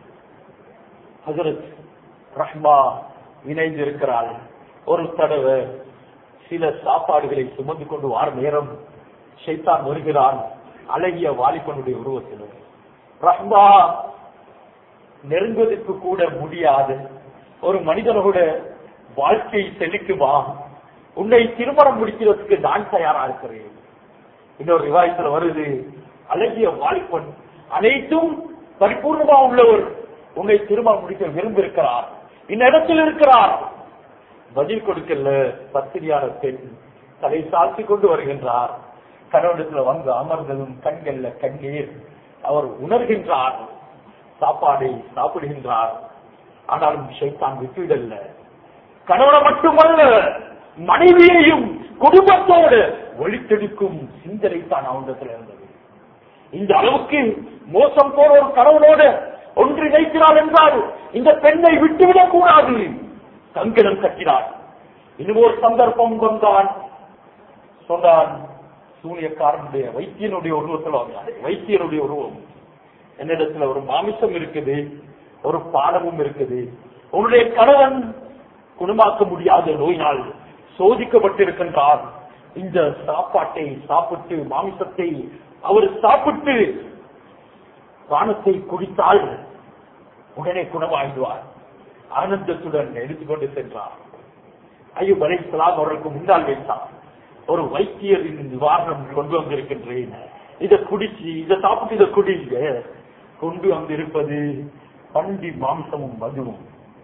ஹசரத் ரஹ்மா இணைந்திருக்கிறாள் ஒரு தடவை சில சாப்பாடுகளை சுமந்து கொண்டு வார நேரம் ஷைத்தான் வருகிறான் அழகிய வாலிபனுடைய உருவத்தில் ரஹ்மா நெருங்குவதற்கு கூட முடியாது ஒரு மனிதனோட வாழ்க்கை செழிக்குமா உன்னை திருமணம் முடிக்கிறதுக்கு நான் தயாரா இருக்கிறேன் இன்னொரு விவாதத்துல வருது அழகிய வாலிபன் அனைத்தும் பரிபூர்ணமா உள்ளவர் உன்னை திருமணம் முடிக்க விரும்பியிருக்கிறார் இன்னிடத்தில் இருக்கிறார் பதில் கொடுக்கல பத்திரியான பெண் தலை சாத்தி கொண்டு வருகின்றார் கணவனத்துல வந்து அமர்ந்ததும் கண்கள்ல கண்ணீர் அவர் உணர்கின்றார் சாப்பாடை சாப்பிடுகின்றார் ஆனாலும் ஷைத்தான் விட்டுவிடல்ல கணவனை மட்டுமல்ல மனைவியையும் குடும்பத்தோடு ஒளித்தெடுக்கும் சிந்தனை தான் அவனிடத்தில் இருந்தது இந்த அளவுக்கு மோசம் போற ஒரு கணவனோடு ஒன்றிணைக்கிறாள் என்றால் இந்த பெண்ணை விட்டுவிடக் கூடாது கங்கணம் கட்டினார் இன்னும் ஒரு சந்தர்ப்பம் வந்தான் சொன்னான் சூனியக்காரனுடைய வைத்தியனுடைய உருவத்தில் வந்தான் வைத்தியனுடைய உருவம் என்னிடத்துல ஒரு மாமிசம் இருக்குது ஒரு பாடமும் இருக்குது உன்னுடைய கணவன் குணமாக்க முடியாத நோயினால் சோதிக்கப்பட்டிருக்கின்றார் இந்த சாப்பாட்டை சாப்பிட்டு மாமிசத்தை அவர் சாப்பிட்டு பானத்தை குடித்தால் உடனே குணமாகிடுவார் ஆனந்தத்துடன் எடுத்துக்கொண்டு சென்றார் ஐயோ அலை சலாம் அவர்களுக்கு முன்னால் வைத்தார் ஒரு வைத்தியரின் நிவாரணம் கொண்டு வந்திருக்கின்றேன் இதை குடிச்சு இதை சாப்பிட்டு இதை குடிங்க கொண்டு வந்திருப்பது பண்டி மாம்சமும் மதுவும்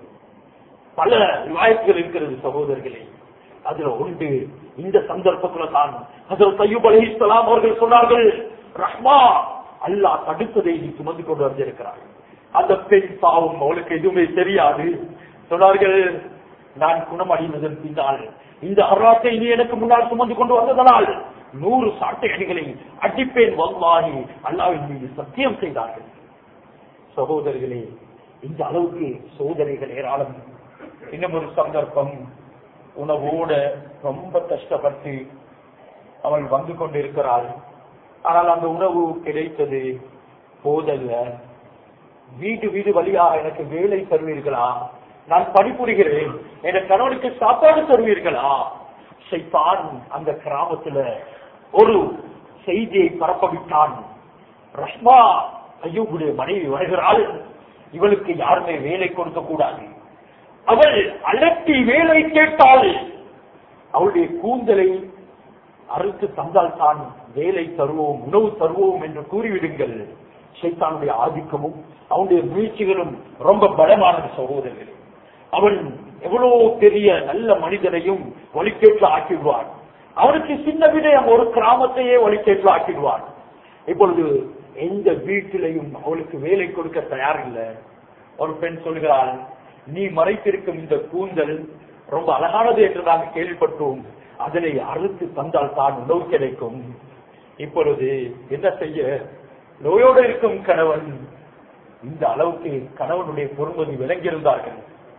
பல விவாயத்துகள் இருக்கிறது சகோதரர்களே அதுல உண்டு இந்த சந்தர்ப்பத்துல தான் அதில் தையூப் அலி இஸ்லாம் அவர்கள் சொன்னார்கள் ரஹ்மா அல்லாஹ் தடுத்ததை நீ சுமந்து கொண்டு வந்திருக்கிறார் அந்த பெண் பாவம் அவளுக்கு எதுவுமே தெரியாது சொன்னார்கள் நான் குணமடைந்ததன் பின்னால் இந்த அராத்தை நீ எனக்கு முன்னால் சுமந்து கொண்டு வந்ததனால் நூறு சாட்டை அடிகளை அடிப்பேன் வல்லாகி அல்லாவின் மீது சத்தியம் செய்தார்கள் சகோதரர்களே இந்த அளவுக்கு சோதனைகள் ஏராளம் இன்னும் ஒரு சந்தர்ப்பம் உணவோட ரொம்ப கஷ்டப்பட்டு அவள் வந்து கொண்டிருக்கிறாள் ஆனால் அந்த உணவு கிடைத்தது போதல்ல வீடு வீடு வழியாக எனக்கு வேலை தருவீர்களா நான் பணிபுரிகிறேன் என் கணவனுக்கு சாப்பாடு தருவீர்களா சைத்தான் அந்த கிராமத்துல ஒரு செய்தியை பரப்பவிட்டான் ரஷ்மா ஐயோவுடைய மனைவி வருகிறாள் இவளுக்கு யாருமே வேலை கொடுக்க கூடாது அவள் அலட்டி வேலை கேட்டாள் அவளுடைய கூந்தலை அறுத்து தந்தால் தான் வேலை தருவோம் உணவு தருவோம் என்று கூறிவிடுங்கள் சைத்தானுடைய ஆதிக்கமும் அவனுடைய முயற்சிகளும் ரொம்ப பலமானது சகோதரர்களே அவன் எவ்வளவு பெரிய நல்ல மனிதனையும் வழிகேட்டில் ஆக்கிடுவான் அவனுக்கு சின்ன விடயம் ஒரு கிராமத்தையே வழிகேட்டில் ஆக்கிடுவான் இப்பொழுது எந்த வீட்டிலையும் அவளுக்கு வேலை கொடுக்க தயார் இல்லை ஒரு பெண் சொல்கிறாள் நீ மறைத்திருக்கும் இந்த கூந்தல் ரொம்ப அழகானது என்று நாங்கள் கேள்விப்பட்டோம் அதனை அறுத்து தந்தால் தான் உணவு கிடைக்கும் இப்பொழுது என்ன செய்ய நோயோடு இருக்கும் கணவன் இந்த அளவுக்கு கணவனுடைய பொறுமதி விளங்கியிருந்தார்கள்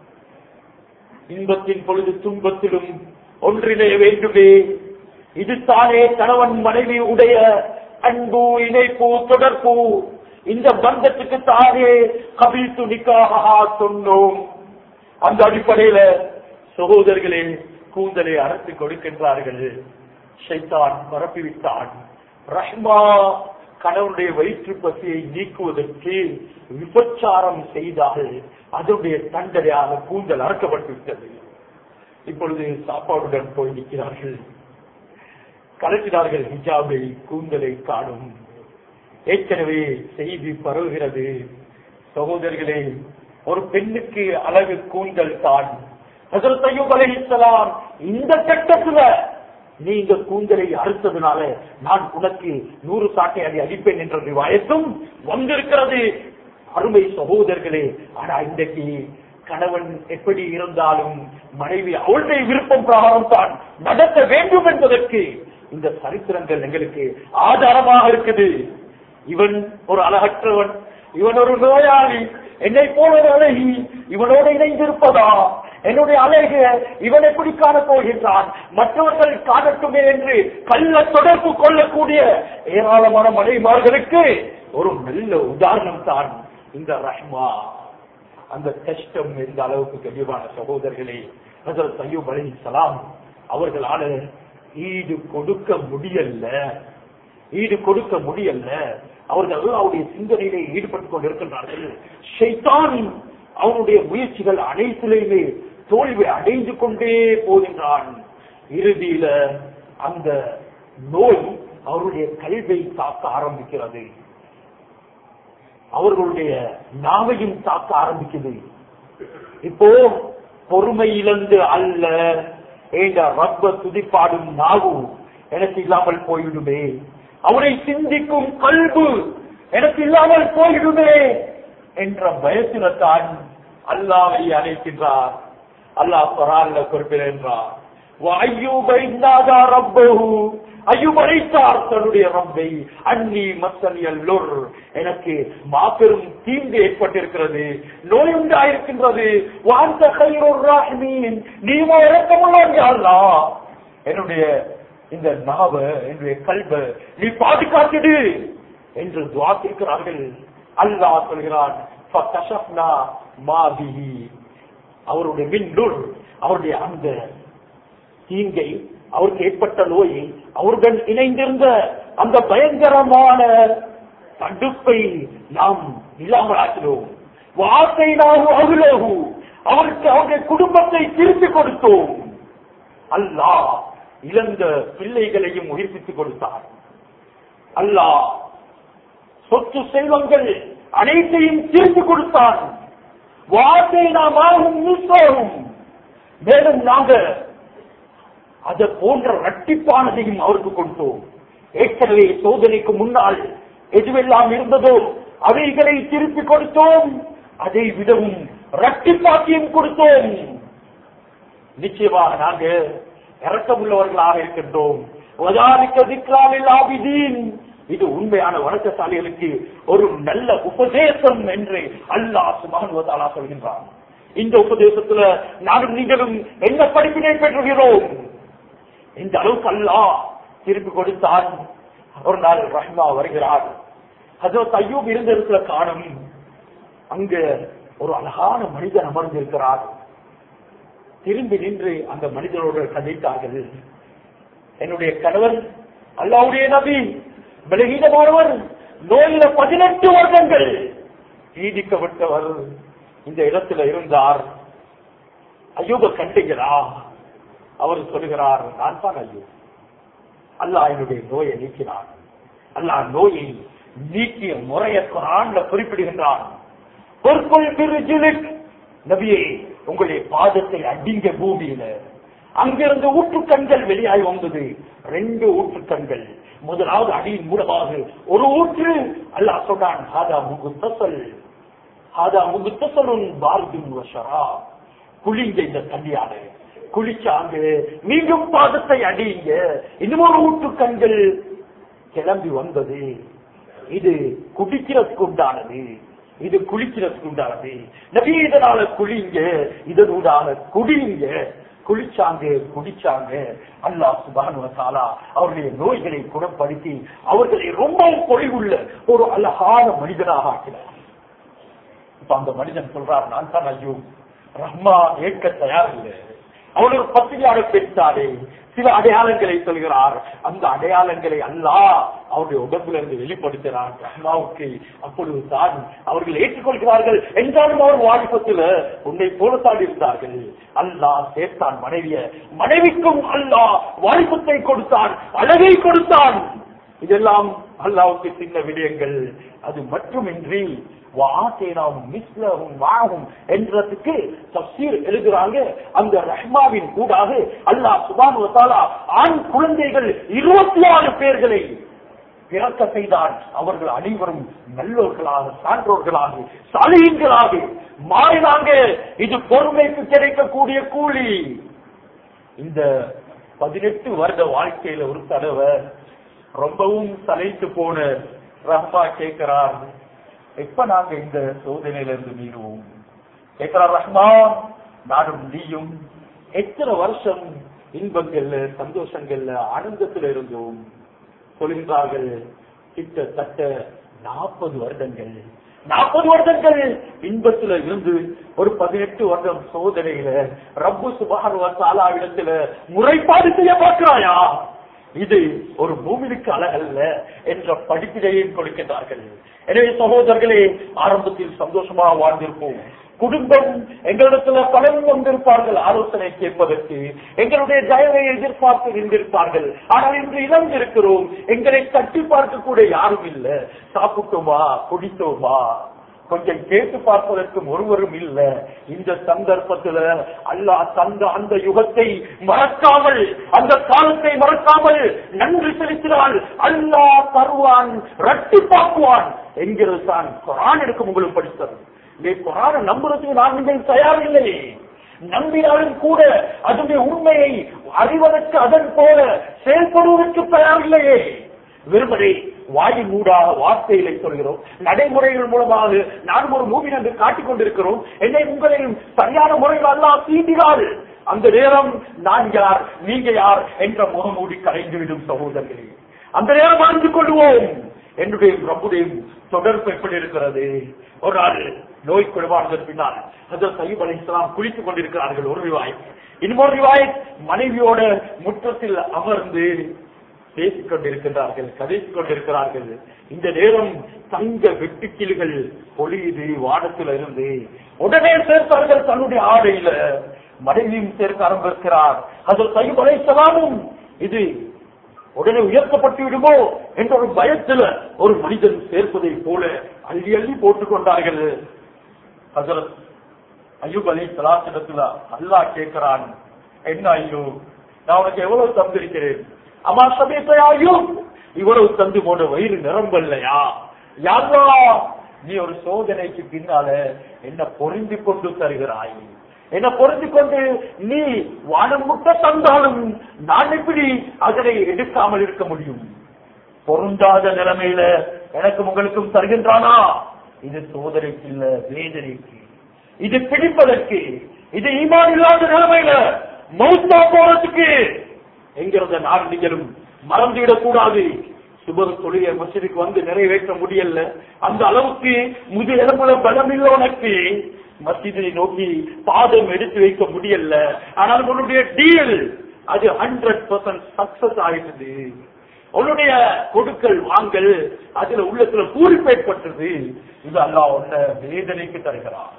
இன்பத்தின் பொழுது துன்பத்திலும் ஒன்றிணைய வேண்டுமே இது தானே கணவன் மனைவி உடைய அன்பு இணைப்பு தொடர்பு இந்த பந்தத்துக்கு தானே கபில் துணிக்காக சொன்னோம் அந்த அடிப்படையில சகோதரர்களே கூந்தலை அறுத்து கொடுக்கின்றார்கள் ஷைத்தான் பரப்பிவிட்டான் ரஹ்மா கணவனுடைய வயிற்று பசியை நீக்குவதற்கு விபச்சாரம் செய்தால் அதனுடைய தண்டனையாக கூந்தல் அறுக்கப்பட்டு விட்டது இப்பொழுது சாப்பாடுடன் போய் நிற்கிறார்கள் கலட்டினார்கள் ஹிஜாபை கூந்தலை காணும் ஏற்கனவே செய்தி பரவுகிறது சகோதரர்களே ஒரு பெண்ணுக்கு அழகு கூந்தல் தான் ஹசரத் அலைஹிஸ்ஸலாம் இந்த கட்டத்துல நீ இந்த கூந்தலை அறுத்ததுனால நான் உனக்கு நூறு சாட்டை அடி அடிப்பேன் என்ற வயசும் வந்திருக்கிறது அருமை சகோதரர்களே ஆனா இன்றைக்கு கணவன் எப்படி இருந்தாலும் மனைவி அவளுடைய விருப்பம் பிரகாரம் தான் நடத்த வேண்டும் என்பதற்கு இந்த சரித்திரங்கள் எங்களுக்கு ஆதாரமாக இருக்குது இவன் ஒரு அழகற்றவன் இவன் ஒரு நோயாளி என்னை போல ஒரு அழகி இவனோடு இணைந்திருப்பதா என்னுடைய அழகு இவன் எப்படி காண போகின்றான் மற்றவர்கள் காணட்டுமே என்று கள்ள தொடர்பு கொள்ளக்கூடிய ஏராளமான மனைவிமார்களுக்கு ஒரு நல்ல உதாரணம் தான் இந்த ரஹ்மா அந்த கஷ்டம் எந்த அளவுக்கு தெளிவான சகோதரர்களே ஹசரத் சையூப் அலி சலாம் அவர்களால ஈடு கொடுக்க முடியல ஈடு கொடுக்க முடியல அவர்கள் அல்லாவுடைய சிந்தனையிலே ஈடுபட்டுக் கொண்டிருக்கின்றார்கள் ஷைத்தான் அவனுடைய முயற்சிகள் அனைத்திலையுமே தோல்வி அடைந்து கொண்டே போகின்றான் இறுதியில அந்த நோய் அவருடைய கல்வை தாக்க ஆரம்பிக்கிறது அவர்களுடைய நாவையும் தாக்க ஆரம்பிக்குது இப்போ பொறுமை இழந்து அல்ல ஏண்ட ரப்ப துதிப்பாடும் நாவு எனக்கு இல்லாமல் போய்விடுமே அவரை சிந்திக்கும் கல்பு எனக்கு இல்லாமல் போய்விடுமே என்ற பயத்தில்தான் அல்லாவை அழைக்கின்றார் அல்லாஹ் பரான்ல குறிப்பிடுகின்றார் தன்னுடைய ரப்பை அன்னி மசனியல்லொர் எனக்கு மாபெரும் தீங்கு ஏற்பட்டிருக்கிறது நோய் உண்டாயிருக்கின்றது வாழ்ந்த கையோர் ராஹிமீன் நீமோ இறக்கமுள்ளா என்னுடைய இந்த நாவ என்னுடைய கல்வ நீ பாதுகாத்துடு என்று துவா கேட்கிறார்கள் அல்லாஹ் சொல்கிறான் அவருடைய மின்னுள் அவருடைய அந்த தீங்கை அவருக்கு ஏற்பட்ட நோயை அவருடன் இணைந்திருந்த அந்த பயங்கரமான தடுப்பை நாம் இல்லாமலாக்கினோம் வார்த்தை நாம் அகுலகு அவருக்கு அவருடைய குடும்பத்தை திருப்பி கொடுத்தோம் அல்லாஹ் இழந்த பிள்ளைகளையும் உயிர்ப்பித்துக் கொடுத்தார் அல்லாஹ் சொத்து செல்வங்கள் அனைத்தையும் திருப்பி கொடுத்தான் வார்த்தை நாம் ஆகும் மிஸ்ஸாகும் மேலும் நாங்க அதை போன்ற ரட்டிப்பானதையும் அவருக்கு கொடுத்தோம் ஏற்கனவே சோதனைக்கு முன்னால் எதுவெல்லாம் இருந்ததோ அவைகளை திருப்பி கொடுத்தோம் அதை விடவும் ரட்டிப்பாக்கியும் கொடுத்தோம் நிச்சயமாக நாங்க இறக்கமுள்ளவர்களாக இருக்கின்றோம் இது உண்மையான வணக்கசாலிகளுக்கு ஒரு நல்ல உபதேசம் என்று அல்லாஹ் சுபானுவதாலா சொல்கின்றான் இந்த உபதேசத்துல நானும் நீங்களும் என்ன படிப்பினை பெற்றுகிறோம் இந்த அளவுக்கு அல்லாஹ் திருப்பி கொடுத்தான் ஒரு நாள் ரஹ்மா வருகிறார் ஹசரத் ஐயூப் இருந்திருக்கிற காலம் அங்க ஒரு அழகான மனிதன் அமர்ந்திருக்கிறார் திரும்பி நின்று அந்த மனிதனோடு கதைத்தார்கள் என்னுடைய கணவன் அல்லாவுடைய நபி பலகீனமானவர் நோயில பதினெட்டு வருடங்கள் நீடிக்கப்பட்டவர் இந்த இடத்துல இருந்தார் ஐயோப கண்டீங்களா அவர் சொல்லுகிறார் நான் தான் ஐயோ அல்லாஹ் என்னுடைய நோயை நீக்கினார் அல்லாஹ் நோயை நீக்கிய முறைய குரான்ல குறிப்பிடுகின்றான் பொற்கொள் பிரிஜிலிக் நபியே உங்களுடைய பாதத்தை அடிங்க பூமியில அங்கிருந்து ஊற்றுக்கண்கள் வெளியாகி வந்தது ரெண்டு ஊற்றுக்கண்கள் முதலாவது அடியின் மூலமாக ஒரு ஊற்று அல்லாஹ் சொன்னான் ஹாதா முகுத்தசல் ஹாதா முகுத்தசலுன் பாரதின் வஷரா குளிங்க இந்த தண்ணியால குளிச்சாங்க மீண்டும் பாதத்தை அடியுங்க இன்னும் ஒரு ஊற்றுக்கண்கள் கிளம்பி வந்தது இது குடிக்கிறதுக்கு உண்டானது இது குளிக்கிறதுக்கு உண்டானது நபி இதனால குளிங்க இதனூடான குடிங்க குளிச்சாங்க குடிச்சாங்க அல்லாஹ் சுபானு தாலா அவருடைய நோய்களை குணப்படுத்தி அவர்களை ரொம்பவும் பொழிவுள்ள ஒரு அழகான மனிதனாக ஆக்கினார் இப்ப அந்த மனிதன் சொல்றார் நான் தான் ஐயோ ரஹ்மா ஏற்க தயாரில்லை அவன் ஒரு பத்திரிகையாளர் பெற்றாரே சில அடையாளங்களை சொல்கிறார் அந்த அடையாளங்களை அல்லாஹ் அவருடைய உடம்புல இருந்து வெளிப்படுத்தினார் ரஹ்மாவுக்கு அப்பொழுது தான் அவர்கள் ஏற்றுக்கொள்கிறார்கள் என்றாலும் அவர் வாலிபத்துல உன்னை போலத்தான் இருந்தார்கள் அல்லாஹ் சேர்த்தான் மனைவிய மனைவிக்கும் அல்லாஹ் வாலிபத்தை கொடுத்தான் அழகை கொடுத்தான் இதெல்லாம் அல்லாவுக்கு சின்ன விடயங்கள் அது மட்டுமின்றி என்றதுக்கு தப்சீர் எழுதுறாங்க அந்த ரஹ்மாவின் கூடாக அல்லாஹ் சுபான் ஆண் குழந்தைகள் இருபத்தி ஆறு பேர்களை பிறக்க செய்தான் அவர்கள் அனைவரும் நல்லோர்களாக சான்றோர்களாக சாலையங்களாக மாறினாங்க இது பொறுமைக்கு கிடைக்கக்கூடிய கூலி இந்த பதினெட்டு வருட வாழ்க்கையில ஒரு தடவை ரொம்பவும் சலைத்து போன ரஹ்மா கேட்கிறார் எப்ப நாங்க இந்த சோதனையில இருந்து மீறுவோம் கேட்கிறார் ரஹ்மான் நானும் நீயும் எத்தனை வருஷம் இன்பங்கள்ல சந்தோஷங்கள்ல ஆனந்தத்துல இருந்தோம் சொல்கின்றார்கள் கிட்டத்தட்ட நாற்பது வருடங்கள் நாற்பது வருடங்கள் இன்பத்துல இருந்து ஒரு பதினெட்டு வருடம் சோதனையில ரப்பு சுபானுவ இடத்துல முறைப்பாடு செய்ய பார்க்கிறாயா இது ஒரு பூமிக்கு அழகல்ல என்ற படிப்பினையும் கொடுக்கின்றார்கள் எனவே சகோதரர்களே ஆரம்பத்தில் சந்தோஷமாக வாழ்ந்திருப்போம் குடும்பம் எங்களிடத்துல பலன் கொண்டிருப்பார்கள் ஆலோசனை கேட்பதற்கு எங்களுடைய தயவை எதிர்பார்த்து நின்றிருப்பார்கள் ஆனால் இன்று இழந்திருக்கிறோம் எங்களை தட்டி பார்க்க கூட யாரும் இல்ல சாப்பிட்டோமா குடித்தோமா கொஞ்சம் கேட்டு பார்ப்பதற்கும் ஒருவரும் இல்ல இந்த சந்தர்ப்பத்துல அல்லாஹ் தந்த அந்த யுகத்தை மறக்காமல் அந்த காலத்தை மறக்காமல் நன்றி செலுத்தினால் அல்லாஹ் தருவான் ரட்டிப்பாக்குவான் என்கிறது தான் குரான் எடுக்கும் உங்களுக்கு படித்தது நீ குரான நம்புறதுக்கு நான் நீங்கள் தயாரில்லை நம்பினாலும் கூட அதனுடைய உண்மையை அறிவதற்கு அதன் போல செயல்படுவதற்கு தயாரில்லையே வெறுமனே வாயின் மூடாக வார்த்தைகளை சொல்கிறோம் நடைமுறைகள் மூலமாக நான் ஒரு மூவி என்று காட்டிக் கொண்டிருக்கிறோம் என்னை உங்களையும் சரியான முறையில் அல்லா தீண்டினார் அந்த நேரம் நான் யார் நீங்க யார் என்ற முகமூடி கரைந்துவிடும் சகோதரர்களே அந்த நேரம் அறிந்து கொள்வோம் என்னுடைய பிரபுடைய தொடர்பு எப்படி இருக்கிறது ஒரு நாள் நோய் குழுவானதன் பின்னால் ஹசரத் சயீப் அலி இஸ்லாம் குளித்துக் கொண்டிருக்கிறார்கள் ஒரு ரிவாய் இன்னொரு ரிவாய் மனைவியோட முற்றத்தில் அமர்ந்து பேசிக் கொண்டிருக்கிறார்கள் கதைத்துக் கொண்டிருக்கிறார்கள் இந்த நேரம் தங்க வெட்டுக்கிளிகள் பொழியுது வானத்துல இருந்து உடனே சேர்த்தார்கள் தன்னுடைய ஆடையில மனைவியும் சேர்க்க ஆரம்பிக்கிறார் அதில் சைப் அலைசலாமும் இது உடனே உயர்த்தப்பட்டு விடுமோ என்ற ஒரு பயத்துல ஒரு மனிதன் சேர்ப்பதை போல அள்ளி அள்ளி போட்டுக் கொண்டார்கள் ஹசரத் ஐயூப் அலி சலாத்திடத்துல அல்லாஹ் கேட்கிறான் என்ன ஐயோ நான் உனக்கு எவ்வளவு தந்திருக்கிறேன் அம்மா சமயத்தையாயும் இவ்வளவு தந்து போன வயிறு நிரம்பல்லையா யாரா நீ ஒரு சோதனைக்கு பின்னால என்ன பொருந்தி கொண்டு தருகிறாய் என்ன பொருந்தி கொண்டு நீ வானம் முட்ட தந்தாலும் நான் எப்படி அதனை எடுக்காமல் இருக்க முடியும் பொருந்தாத நிலைமையில எனக்கும் உங்களுக்கும் தருகின்றானா இது சோதனைக்கு இல்ல வேதனைக்கு இது பிடிப்பதற்கு இது ஈமான் இல்லாத நிலைமையில மௌத்தா போறதுக்கு என்கிறத நான் நீங்களும் மறந்துவிடக் கூடாது சுபர் தொழிலை மசிதுக்கு வந்து நிறைவேற்ற முடியல அந்த அளவுக்கு முது எலும்புல பலம் இல்ல உனக்கு மசிதை நோக்கி பாதம் எடுத்து வைக்க முடியல ஆனால் உன்னுடைய டீல் அது ஹண்ட்ரட் பர்சன்ட் சக்சஸ் ஆயிட்டது உன்னுடைய கொடுக்கல் வாங்கல் அதுல உள்ளத்துல பூரிப்பு ஏற்பட்டது இது அல்லா உன்ன வேதனைக்கு தருகிறார்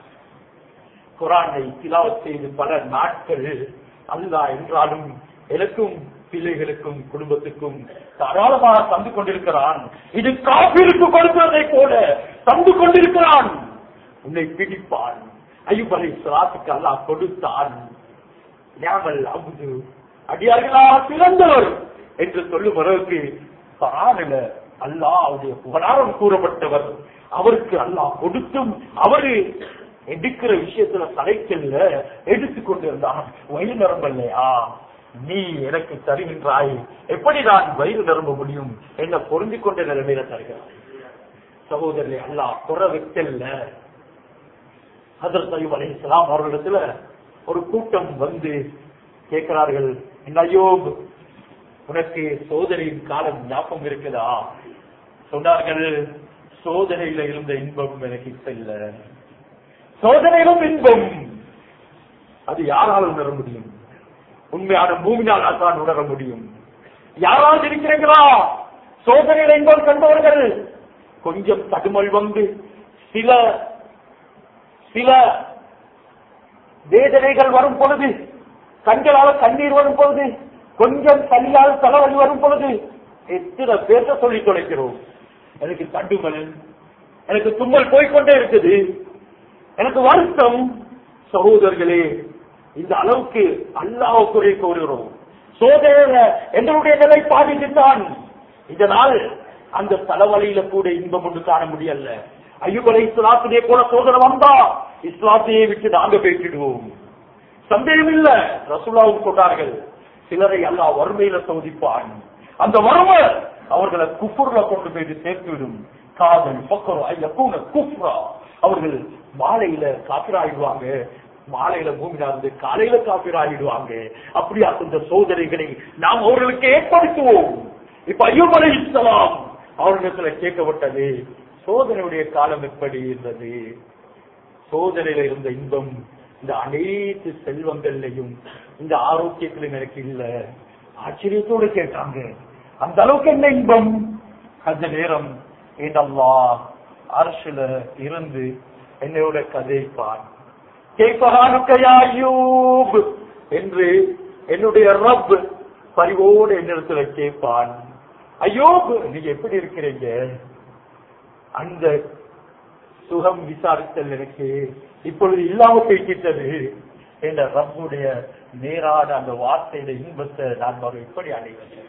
குரானை திலாவத் செய்து பல நாட்கள் அல்லா என்றாலும் எனக்கும் பிள்ளைகளுக்கும் குடும்பத்துக்கும் தாராளமாக தந்து கொண்டிருக்கிறான் இது காப்பிற்கு கொடுத்ததை போல தந்து கொண்டிருக்கிறான் உன்னை பிடிப்பான் ஐயூப் அலை சலாத்துக்கு அல்லாஹ் கொடுத்தான் ஞாபல் அபுது அடியார்களா சிறந்தவர் என்று சொல்லும் அளவுக்கு குரானில அல்லாஹ் அவருடைய புகழாரம் கூறப்பட்டவர் அவருக்கு அல்லாஹ் கொடுத்தும் அவரு எடுக்கிற விஷயத்துல தலைக்கல்ல எடுத்துக் கொண்டிருந்தான் வயிறு நரம்பல்லையா நீ எனக்கு தருகின்றாய் எப்படி நான் வயிறு நிரம்ப முடியும் என்ன பொருந்திக் கொண்ட நிலைமையில தருகிறாய் சகோதரரை அல்லாஹ் குற வைக்கல்ல ஹதரத் அய்யூப் அலைஹிஸ்ஸலாம் அவர்களிடத்துல ஒரு கூட்டம் வந்து கேட்கிறார்கள் "என்ன அய்யூப் உனக்கு சோதனையின் காலம் ஞாபகம் இருக்குதா சொன்னார்கள் சோதனையில இருந்த இன்பம் எனக்கு இப்ப இல்ல சோதனையிலும் இன்பம் அது யாரால் உணர முடியும் உண்மையான பூமியால் தான் உணர முடியும் யாராவது இருக்கிறீங்களா சோதனையில இன்பம் கண்டவர்கள் கொஞ்சம் தடுமல் வந்து சில சில வேதனைகள் வரும் பொழுது கண்களால கண்ணீர் வரும் பொழுது கொஞ்சம் தனியால் தலைவலி வரும் பொழுது எத்தனை பேச சொல்லி தொலைக்கிறோம் எனக்கு தண்டுமல் எனக்கு தும்மல் போய்க்கொண்டே இருக்குது எனக்கு வருத்தம் சகோதரர்களே இந்த அளவுக்கு அல்லாஹ் குறை கூறுகிறோம் சோதனையில எங்களுடைய நிலைப்பாடு தான் இதனால் அந்த தலைவலியில கூட இன்பம் ஒன்று காண முடியல ஐயுபலை இஸ்லாத்திலே போல சோதனை வந்தா இஸ்லாத்தையே விட்டு நாங்க பேசிடுவோம் சந்தேகம் இல்ல ரசூலாவும் சொன்னார்கள் சிலரை அல்லாஹ் வறுமையில சோதிப்பான் அந்த வறுமை அவர்களை குஃபுர்ல கொண்டு போய் சேர்த்துவிடும் காதல் பக்கரம் ஐயக்கூன குஃப்ரா அவர்கள் மாலையில காப்பிராயிடுவாங்க மாலையில பூமியில இருந்து காலையில காப்பிராயிடுவாங்க அப்படியா அந்த சோதனைகளை நாம் அவர்களுக்கு ஏற்படுத்துவோம் இப்ப ஐயூப் அலை இஸ்லாம் அவர்களிடத்துல கேட்கப்பட்டது சோதனையுடைய காலம் எப்படி இருந்தது சோதனையில இருந்த இன்பம் இந்த அனைத்து செல்வங்கள்லையும் இந்த ஆரோக்கியத்திலும் எனக்கு இல்ல ஆச்சரியத்தோடு கேட்டாங்க அந்த அளவுக்கு என்ன இன்பம் அந்த நேரம் ஏதல்லா அரசுல இருந்து என்னோட கதைப்பான் கேட்பானுக்கையாயூப் என்று என்னுடைய ரப் பரிவோடு என்னிடத்துல கேட்பான் ஐயோப் நீங்க எப்படி இருக்கிறீங்க அந்த சுகம் விசாரித்தல் எனக்கு இப்பொழுது இல்லாம போய்கிட்டது என்ற ரப்புடைய நேரான அந்த வார்த்தையில இன்பத்தை நான் மறு எப்படி அடைவது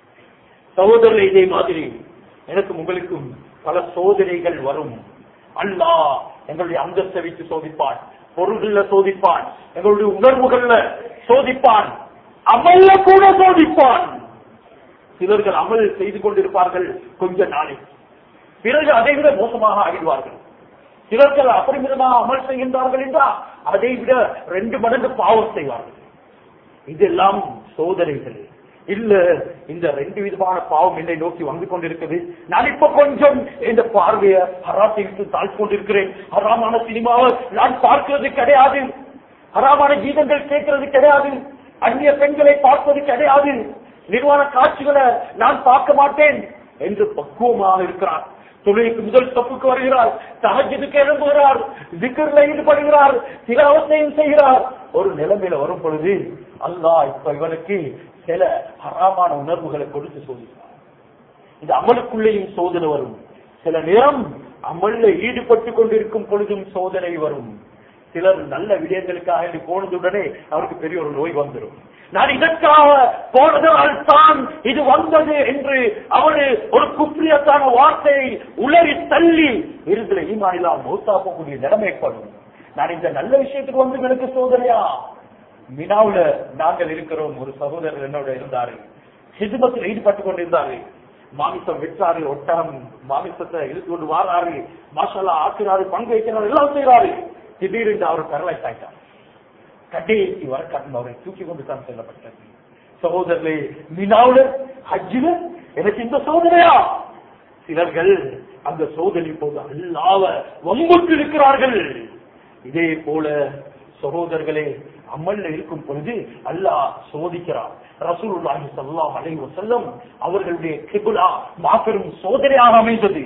சகோதரர் இதே மாதிரி எனக்கும் உங்களுக்கும் பல சோதனைகள் வரும் அல்லாஹ் எங்களுடைய அந்தஸ்தை வைத்து சோதிப்பான் பொருள்கள்ல சோதிப்பான் எங்களுடைய உணர்வுகள்ல சோதிப்பான் அமல்ல கூட சோதிப்பான் சிலர்கள் அமல் செய்து கொண்டிருப்பார்கள் கொஞ்ச நாளைக்கு பிறகு அதை விட மோசமாக ஆகிடுவார்கள் சிலர்கள் அபரிமிதமாக அமல் செய்கின்றார்கள் என்றால் அதை விட ரெண்டு மடங்கு பாவம் செய்வார்கள் இதெல்லாம் சோதனைகள் இல்ல இந்த ரெண்டு விதமான பாவம் என்னை நோக்கி வந்து கொண்டிருக்குது நான் இப்ப கொஞ்சம் இந்த பார்வையை ஹராத்தை விட்டு தாழ்த்து கொண்டிருக்கிறேன் ஹராமான சினிமாவை நான் பார்க்கிறது கிடையாது ஹராமான கீதங்கள் கேட்கிறது கிடையாது அந்நிய பெண்களை பார்ப்பது கிடையாது நிர்வாண காட்சிகளை நான் பார்க்க மாட்டேன் என்று பக்குவமாக இருக்கிறார் தொழிலுக்கு முதல் தப்புக்கு வருகிறார் தகஜத்துக்கு எழும்புகிறார் திக்கர்ல ஈடுபடுகிறார் சிலாவத்தையும் செய்கிறார் ஒரு நிலைமையில வரும் பொழுது அல்லாஹ் இப்ப இவனுக்கு சில ஹராமான உணர்வுகளை கொடுத்து சோதிக்கிறார் இந்த அமலுக்குள்ளேயும் சோதனை வரும் சில நேரம் அமல்ல ஈடுபட்டு கொண்டிருக்கும் பொழுதும் சோதனை வரும் சிலர் நல்ல விடயங்களுக்காக வேண்டி போனதுடனே அவருக்கு பெரிய ஒரு நோய் வந்துடும் நான் இதற்காக போனதால் தான் இது வந்தது என்று அவரு ஒரு குப்ரியத்தான வார்த்தையை உளறி தள்ளி இருந்துல ஈமானிலா மௌத்தா போகக்கூடிய நிலைமை ஏற்படும் நான் இந்த நல்ல விஷயத்துக்கு வந்து எனக்கு சோதனையா மினாவுல நாங்கள் இருக்கிறோம் ஒரு சகோதரர் என்னோட இருந்தாரு ஹிதுமத்தில் ஈடுபட்டு கொண்டிருந்தாரு மாமிசம் வெற்றாரு ஒட்டகம் மாமிசத்தை இழுத்து கொண்டு வாராரு மாஷாலா ஆக்குறாரு பங்கு வைக்கிறாரு எல்லாம் செய்யறாரு திடீரென்று அவர் பேரலைஸ் ஆயிட்டார் கடைசி வர கடன் அவரை தூக்கி கொண்டு தான் செல்லப்பட்டது சகோதரர்களே மினாவுல ஹஜ்ஜில எனக்கு இந்த சோதனையா சிலர்கள் அந்த சோதனை போது அல்லாவ வம்புக்கு இருக்கிறார்கள் இதே போல சகோதரர்களே அமல்ல இருக்கும் பொழுது அல்லாஹ் சோதிக்கிறார் ரசூலுல்லாஹி ஸல்லல்லாஹு அலைஹி வஸல்லம் அவர்களுடைய கிபுலா மாபெரும் சோதனையாக அமைந்தது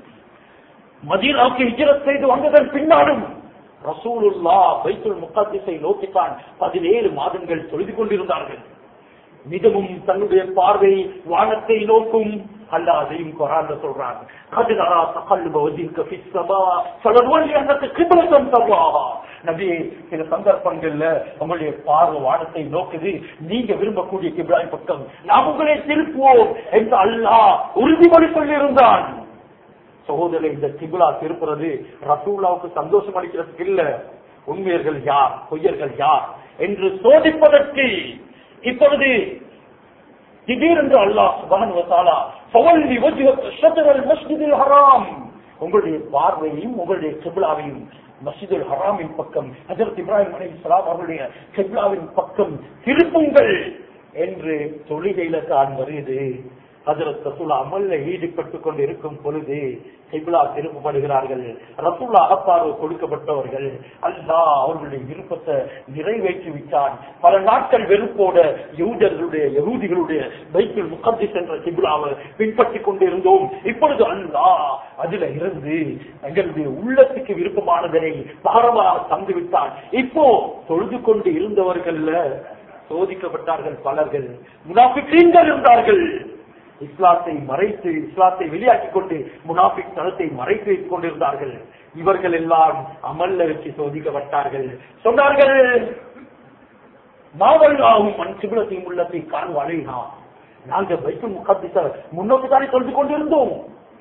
மதீனாவுக்கு ஹிஜ்ரத் செய்து வந்ததன் பின்னாலும் ரசூலுல்லா பைத்துல் முகத்திஸை நோக்கித்தான் பதினேழு மாதங்கள் தொழுது கொண்டிருந்தார்கள் மிகவும் தன்னுடைய பார்வை வானத்தை நோக்கும் அல்ல அதையும் குரான்ல சொல்றாங்க கதிரா தகல்லுப வஜிக்க ஃபிஸ்ஸமா ஃபலனுவல்லி அன்னக்கு கிப்லத்தன் தர்வாஹா நபி சில சந்தர்ப்பங்கள்ல உங்களுடைய பார்வை வானத்தை நோக்குது நீங்க விரும்பக்கூடிய கிப்லாய் பக்கம் நாம் உங்களை திருப்புவோம் என்று அல்லாஹ் உறுதிமொழி சொல்லியிருந்தான் சகோதரர் இந்த கிபிலா திருப்புறது ரசூலாவுக்கு சந்தோஷம் அளிக்கிறதுக்கு இல்ல உண்மையர்கள் யார் பொய்யர்கள் யார் என்று சோதிப்பதற்கு இப்பொழுது திடீரென்று அல்லாஹ் சுபான் வசாலா ஃபவல்லி வஜ்ஹக ஷத்ரல் மஸ்ஜிதில் ஹராம் உங்களுடைய பார்வையையும் உங்களுடைய கிபிலாவையும் மஸ்ஜிதுல் ஹராமின் பக்கம் ஹஜரத் இப்ராஹிம் அலைஹிஸ்ஸலாம் அவர்களுடைய கிபிலாவின் பக்கம் திருப்புங்கள் என்று தொழுகையில தான் வருது ஹஜரத் ரசூலா அமல்ல ஈடுபட்டுக் கொண்டு இருக்கும் பொழுது கிபிலா திருப்பப்படுகிறார்கள் ரசூலா அப்பார்வை கொடுக்கப்பட்டவர்கள் அல்லாஹ் அவர்களுடைய விருப்பத்தை நிறைவேற்றி விட்டான் பல நாட்கள் வெறுப்போட யூதர்களுடைய யகூதிகளுடைய பைக்கில் முகத்தி சென்ற கிபிலாவை பின்பற்றி கொண்டிருந்தோம் இப்பொழுது அல்லாஹ் அதுல இருந்து எங்களுடைய உள்ளத்துக்கு விருப்பமானதனை பாரமாக தந்து விட்டான் இப்போ தொழுது கொண்டு இருந்தவர்கள்ல சோதிக்கப்பட்டார்கள் பலர்கள் முனாபிக்கீன்கள் இருந்தார்கள் இஸ்லாத்தை மறைத்து இஸ்லாத்தை வெளியாக்கிக் கொண்டு முனாபிக் தளத்தை மறைத்து வைத்துக் கொண்டிருந்தார்கள் இவர்கள் எல்லாம் அமல்ல வச்சு சோதிக்கப்பட்டார்கள் சொன்னார்கள் மாவல்லாவும் மண் சிபிலத்தையும் உள்ளத்தை காண்பாளையா நாங்க வைக்கும் முகத்திச முன்னோக்கி தானே சொல்லிக் கொண்டிருந்தோம்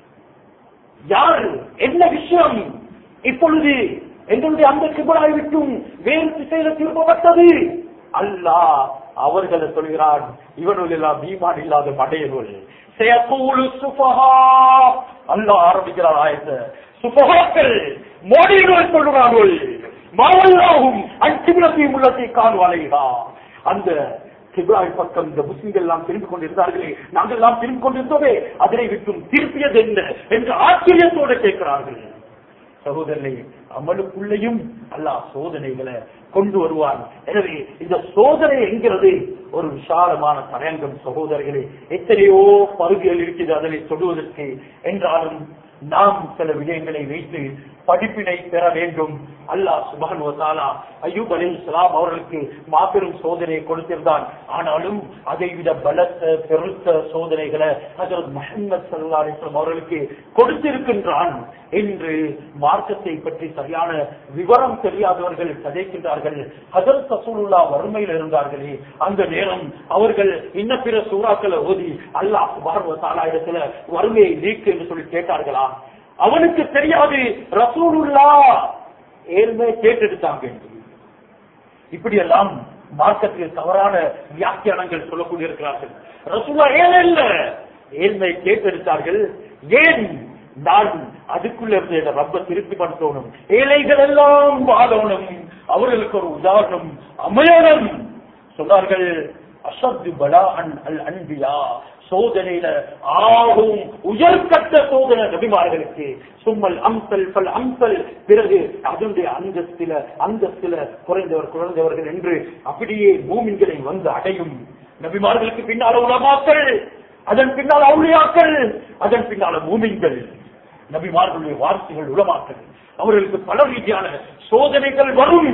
யார் என்ன விஷயம் இப்பொழுது எங்களுடைய அந்த கிபலாய் விட்டும் வேறு திசையில திரும்பப்பட்டது அல்லாஹ் அவர்களை சொல்கிறான் இவனுள் எல்லாம் ஈமான் இல்லாத மடையனுள் செயற்கூழு சுபஹா அல்லாஹ் ஆரம்பிக்கிறார் ஆயத்தை சுபகாக்கள் மோடிகள் சொல்கிறார்கள் மாவல்லாகும் அச்சிபிலத்தையும் உள்ளத்தை காணுவாளையா அந்த கிப்ராஹிம் பக்கம் இந்த முஸ்லிம்கள் எல்லாம் திரும்பிக் கொண்டிருந்தார்களே நாங்கள் எல்லாம் திரும்பிக் கொண்டிருந்தோமே அதனை விட்டும் திருப்பியது என்ன என்று ஆச்சரியத்தோடு கேட்கிறார்கள் சகோதரனை அமலுக்குள்ளேயும் அல்லாஹ் சோதனைகளை கொண்டு வருவான் எனவே இந்த சோதனை என்கிறது ஒரு விசாலமான தலையங்கம் சகோதரர்களே எத்தனையோ பகுதிகள் இருக்குது அதனை சொல்லுவதற்கு என்றாலும் நாம் சில விடயங்களை வைத்து படிப்பினை பெற வேண்டும் அல்லாஹ் சுபான் வசாலா ஐயூப் அலி இஸ்லாம் அவர்களுக்கு மாபெரும் சோதனையை கொடுத்திருந்தான் ஆனாலும் அதை விட பலத்த பெருத்த சோதனைகளை ஹஜரத் முஹம்மது சல்லா அலிஸ்லாம் அவர்களுக்கு கொடுத்திருக்கின்றான் என்று மார்க்கத்தை பற்றி சரியான விவரம் தெரியாதவர்கள் கதைக்கின்றார்கள் ஹஜரத் ரசூலுல்லா வறுமையில் இருந்தார்களே அந்த நேரம் அவர்கள் இன்ன பிற சூறாக்களை ஓதி அல்லாஹ் சுபான் வசாலா இடத்துல வறுமையை நீக்கு என்று சொல்லி கேட்டார்களா அவனுக்கு தெரியாது ரசூலுல்லா ஏழ்மை கேட்டெடுத்தாங்க என்று இப்படி எல்லாம் மார்க்கத்தில் தவறான வியாக்கியானங்கள் சொல்லக்கூடிய இருக்கிறார்கள் ரசூலா ஏழை இல்ல ஏழ்மை கேட்டெடுத்தார்கள் ஏன் நான் அதுக்குள்ள இருந்து என்ன ரப்ப திருப்தி படுத்தணும் ஏழைகள் எல்லாம் வாழணும் அவர்களுக்கு ஒரு உதாரணம் அமையணும் சொன்னார்கள் அசத்து பலா அன் அல் அன்பியா சோதனையில ஆகும் உயர்கட்ட சோதனை நபிமார்களுக்கு சும்மல் அம்சல் பல் அம்சல் பிறகு அதனுடைய அந்தஸ்தில அந்தஸ்தில குறைந்தவர் குறைந்தவர்கள் என்று அப்படியே பூமிகளை வந்து அடையும் நபிமார்களுக்கு பின்னால் உலமாக்கள் அதன் பின்னால் அவுளியாக்கள் அதன் பின்னால பூமிங்கள் நபிமார்களுடைய வார்த்தைகள் உலமாக்கள் அவர்களுக்கு பல ரீதியான சோதனைகள் வரும்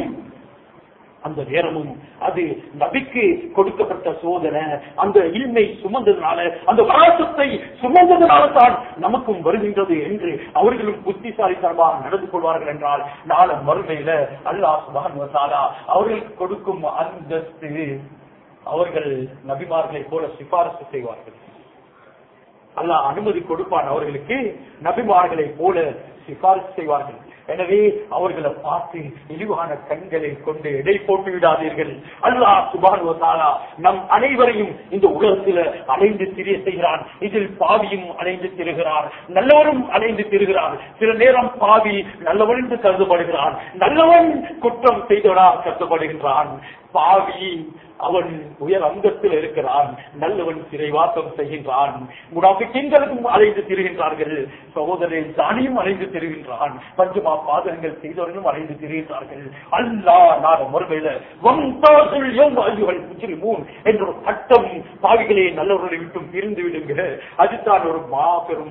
அந்த நேரமும் அது நபிக்கு கொடுக்கப்பட்ட சோதனை அந்த இல்மை சுமந்ததுனால அந்த வராசத்தை சுமந்ததுனால தான் நமக்கும் வருகின்றது என்று அவர்களும் புத்திசாலித்தனமாக நடந்து கொள்வார்கள் என்றால் நாளை மறுமையில அல்லாஹ் சுபான் வசாலா அவர்களுக்கு கொடுக்கும் அந்தஸ்து அவர்கள் நபிமார்களை போல சிபாரசு செய்வார்கள் அல்லாஹ் அனுமதி கொடுப்பான் அவர்களுக்கு நபிமார்களை போல சிபாரிசு செய்வார்கள் எனவே அவர்களை பார்த்து இழிவான கண்களை கொண்டு எடை போட்டு விடாதீர்கள் அல்லாஹ் சுபான் வசாலா நம் அனைவரையும் இந்த உலகத்தில் அலைந்து திரிய செய்கிறான் இதில் பாவியும் அலைந்து திரிகிறார் நல்லவரும் அலைந்து திரிகிறார் சில நேரம் பாவி நல்லவன் என்று கருதப்படுகிறான் நல்லவன் குற்றம் செய்தவனாக கருதப்படுகின்றான் பாவி அவன் உயர் அந்தத்தில் இருக்கிறான் நல்லவன் சிறைவாசம் செய்கின்றான் முனாபிக்கின்களுக்கும் அலைந்து திரிகின்றார்கள் சகோதரன் தானியும் அலைந்து திரிகின்றான் பஞ்சமா பாதகங்கள் செய்தவர்களும் அலைந்து திரிகின்றார்கள் அல்லா நான் மறுமையில வந்தார்கள் யோகாயுகள் முஜ்ரிமூன் என்ற ஒரு சட்டம் பாவிகளே நல்லவர்களை விட்டும் பிரிந்து விடுங்க அதுதான் ஒரு மாபெரும்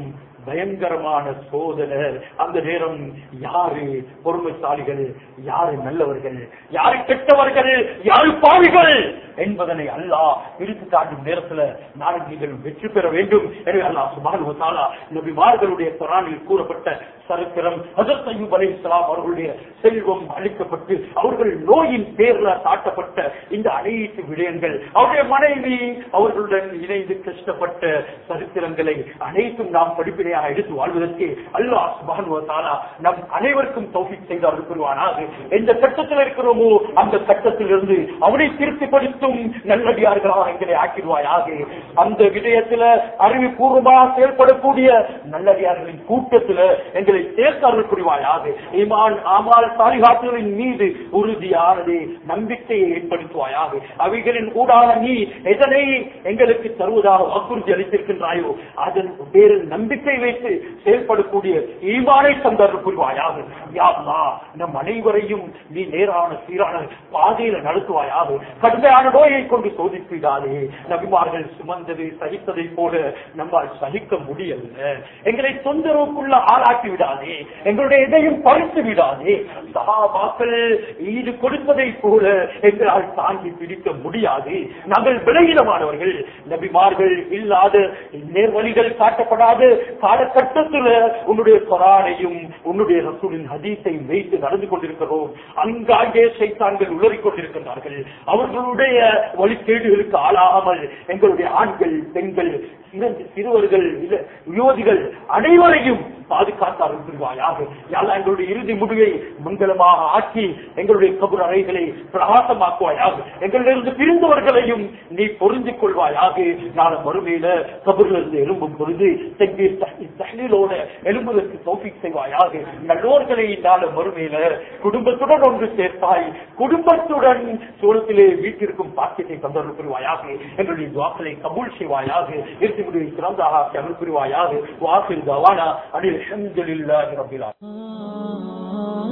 பயங்கரமான சோதனை அந்த நேரம் யாரு பொறுமைசாலிகள் யாரு நல்லவர்கள் யாரு கெட்டவர்கள் யாரு பாவிகள் என்பதனை அல்லாஹ் பிரித்து காட்டும் நேரத்துல நாளைக்கு நீங்கள் வெற்றி பெற வேண்டும் எனவே அல்லாஹ் சுபானு தாலா நபிமார்களுடைய குரானில் கூறப்பட்ட சரித்திரம் ஹசரத் அய்யூப் அலைஹிஸ்ஸலாம் அவர்களுடைய செல்வம் அளிக்கப்பட்டு அவர்கள் நோயின் பேர்ல காட்டப்பட்ட இந்த அனைத்து விடயங்கள் அவருடைய மனைவி அவர்களுடன் இணைந்து கஷ்டப்பட்ட சரித்திரங்களை அனைத்தும் நாம் படிப்பினையாக எடுத்து வாழ்வதற்கு அல்லாஹ் சுபானு தாலா நம் அனைவருக்கும் தௌஃபீக் செய்து அருள் புரிவானாக எந்த கட்டத்தில் இருக்கிறோமோ அந்த கட்டத்திலிருந்து அவனை திருப்திப்படுத்தும் நல்லடியார்களாக எங்களை ஆக்கிடுவாயாக அந்த விடயத்துல அறிவுபூர்வமாக செயல்படக்கூடிய நல்லடியார்களின் கூட்டத்துல எங்களை சேர்த்து அருள் புரிவாயாக ஈமான் ஆமால் சாலிகாத்துகளின் மீது உறுதியானது நம்பிக்கையை ஏற்படுத்துவாயாக அவைகளின் ஊடாக நீ எதனை எங்களுக்கு தருவதாக வாக்குறுதி அளித்திருக்கின்றாயோ அதன் பேரில் நம்பிக்கை வைத்து செயல்படக்கூடிய ஈமானை தந்தர் புரிவாயாக யா அல்லாஹ், நம் அனைவரையும் நீ நேரான சீரான பாதையில நடத்துவாயாக கடுமையான நோயை கொண்டு சோதிப்பிடாதே நபிமார்கள் சுமந்தது சகித்ததை போல நம்மால் சகிக்க முடியல எங்களை தொந்தரவுக்குள்ள ஆளாக்கி விடாதே எங்களுடைய எதையும் பறித்து விடாதே சகாபாக்கள் ஈடு கொடுப்பதை போல எங்களால் தாங்கி பிடிக்க முடியாது நாங்கள் விலகினமானவர்கள் நபிமார்கள் இல்லாத நேர்வழிகள் காட்டப்படாத காலகட்டத்தில் உன்னுடைய கொரானையும் உன்னுடைய ரசூலின் ஹதீஸையும் வைத்து நடந்து கொண்டிருக்கிறோம் அங்காங்கே சைத்தான்கள் உளறிக் கொண்டிருக்கின்றார்கள் அவர்களுடைய வழிகேடுகளுக்கு ஆளாகாமல் எங்களுடைய ஆண்கள் பெண்கள் சிறந்த சிறுவர்கள் இல்ல- யுவதிகள் அனைவரையும் பாதுகாத்தார்கள் புரிவாயாக யாழ்லா எங்களுடைய இறுதி முடிவை மங்களமாக ஆக்கி எங்களுடைய கபுர் அறைகளை பிரகாசமாக்குவாயாக எங்களிலிருந்து பிரிந்தவர்களையும் நீ பொருந்திக் கொள்வாயாக நாளை மறுமையில கபூர்ல இருந்து எழும்பும் பொழுது தக்பீர் தஹ்லீல் தஹ்லீலோட எழும்புவதற்கு தௌஃபீக் செய்வாயாக நல்லோர்களை நாளை மறுமையில குடும்பத்துடன் ஒன்று சேர்ப்பாய் குடும்பத்துடன் சூழத்திலே வீட்டிற்கும் பாக்கியத்தை தந்தர்கள் புரிவாயாக எங்களுடைய துவாக்களை கபூல் செய்வாயாக இறுதி முடிவை சிறந்தாக அமல் புரிவாயாக வாசில் தவானா அனில் அல்ஹம்துலில்லாஹி ரப்பில் ஆலமீன்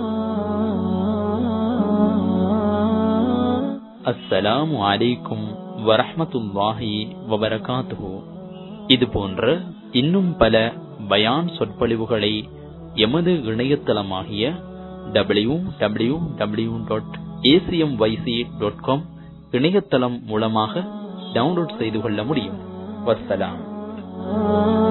அஸ்ஸலாமு அலைக்கும் வரஹ்மத்துல்லாஹி வபரகாத்துஹு இது போன்ற இன்னும் பல பயான் சொற்பொழிவுகளை எமது இணையதளமாகிய W W W dot A C M Y C dot com இணையதளம் மூலமாக டவுன்லோட் செய்து கொள்ள முடியும் வஸ்ஸலாம்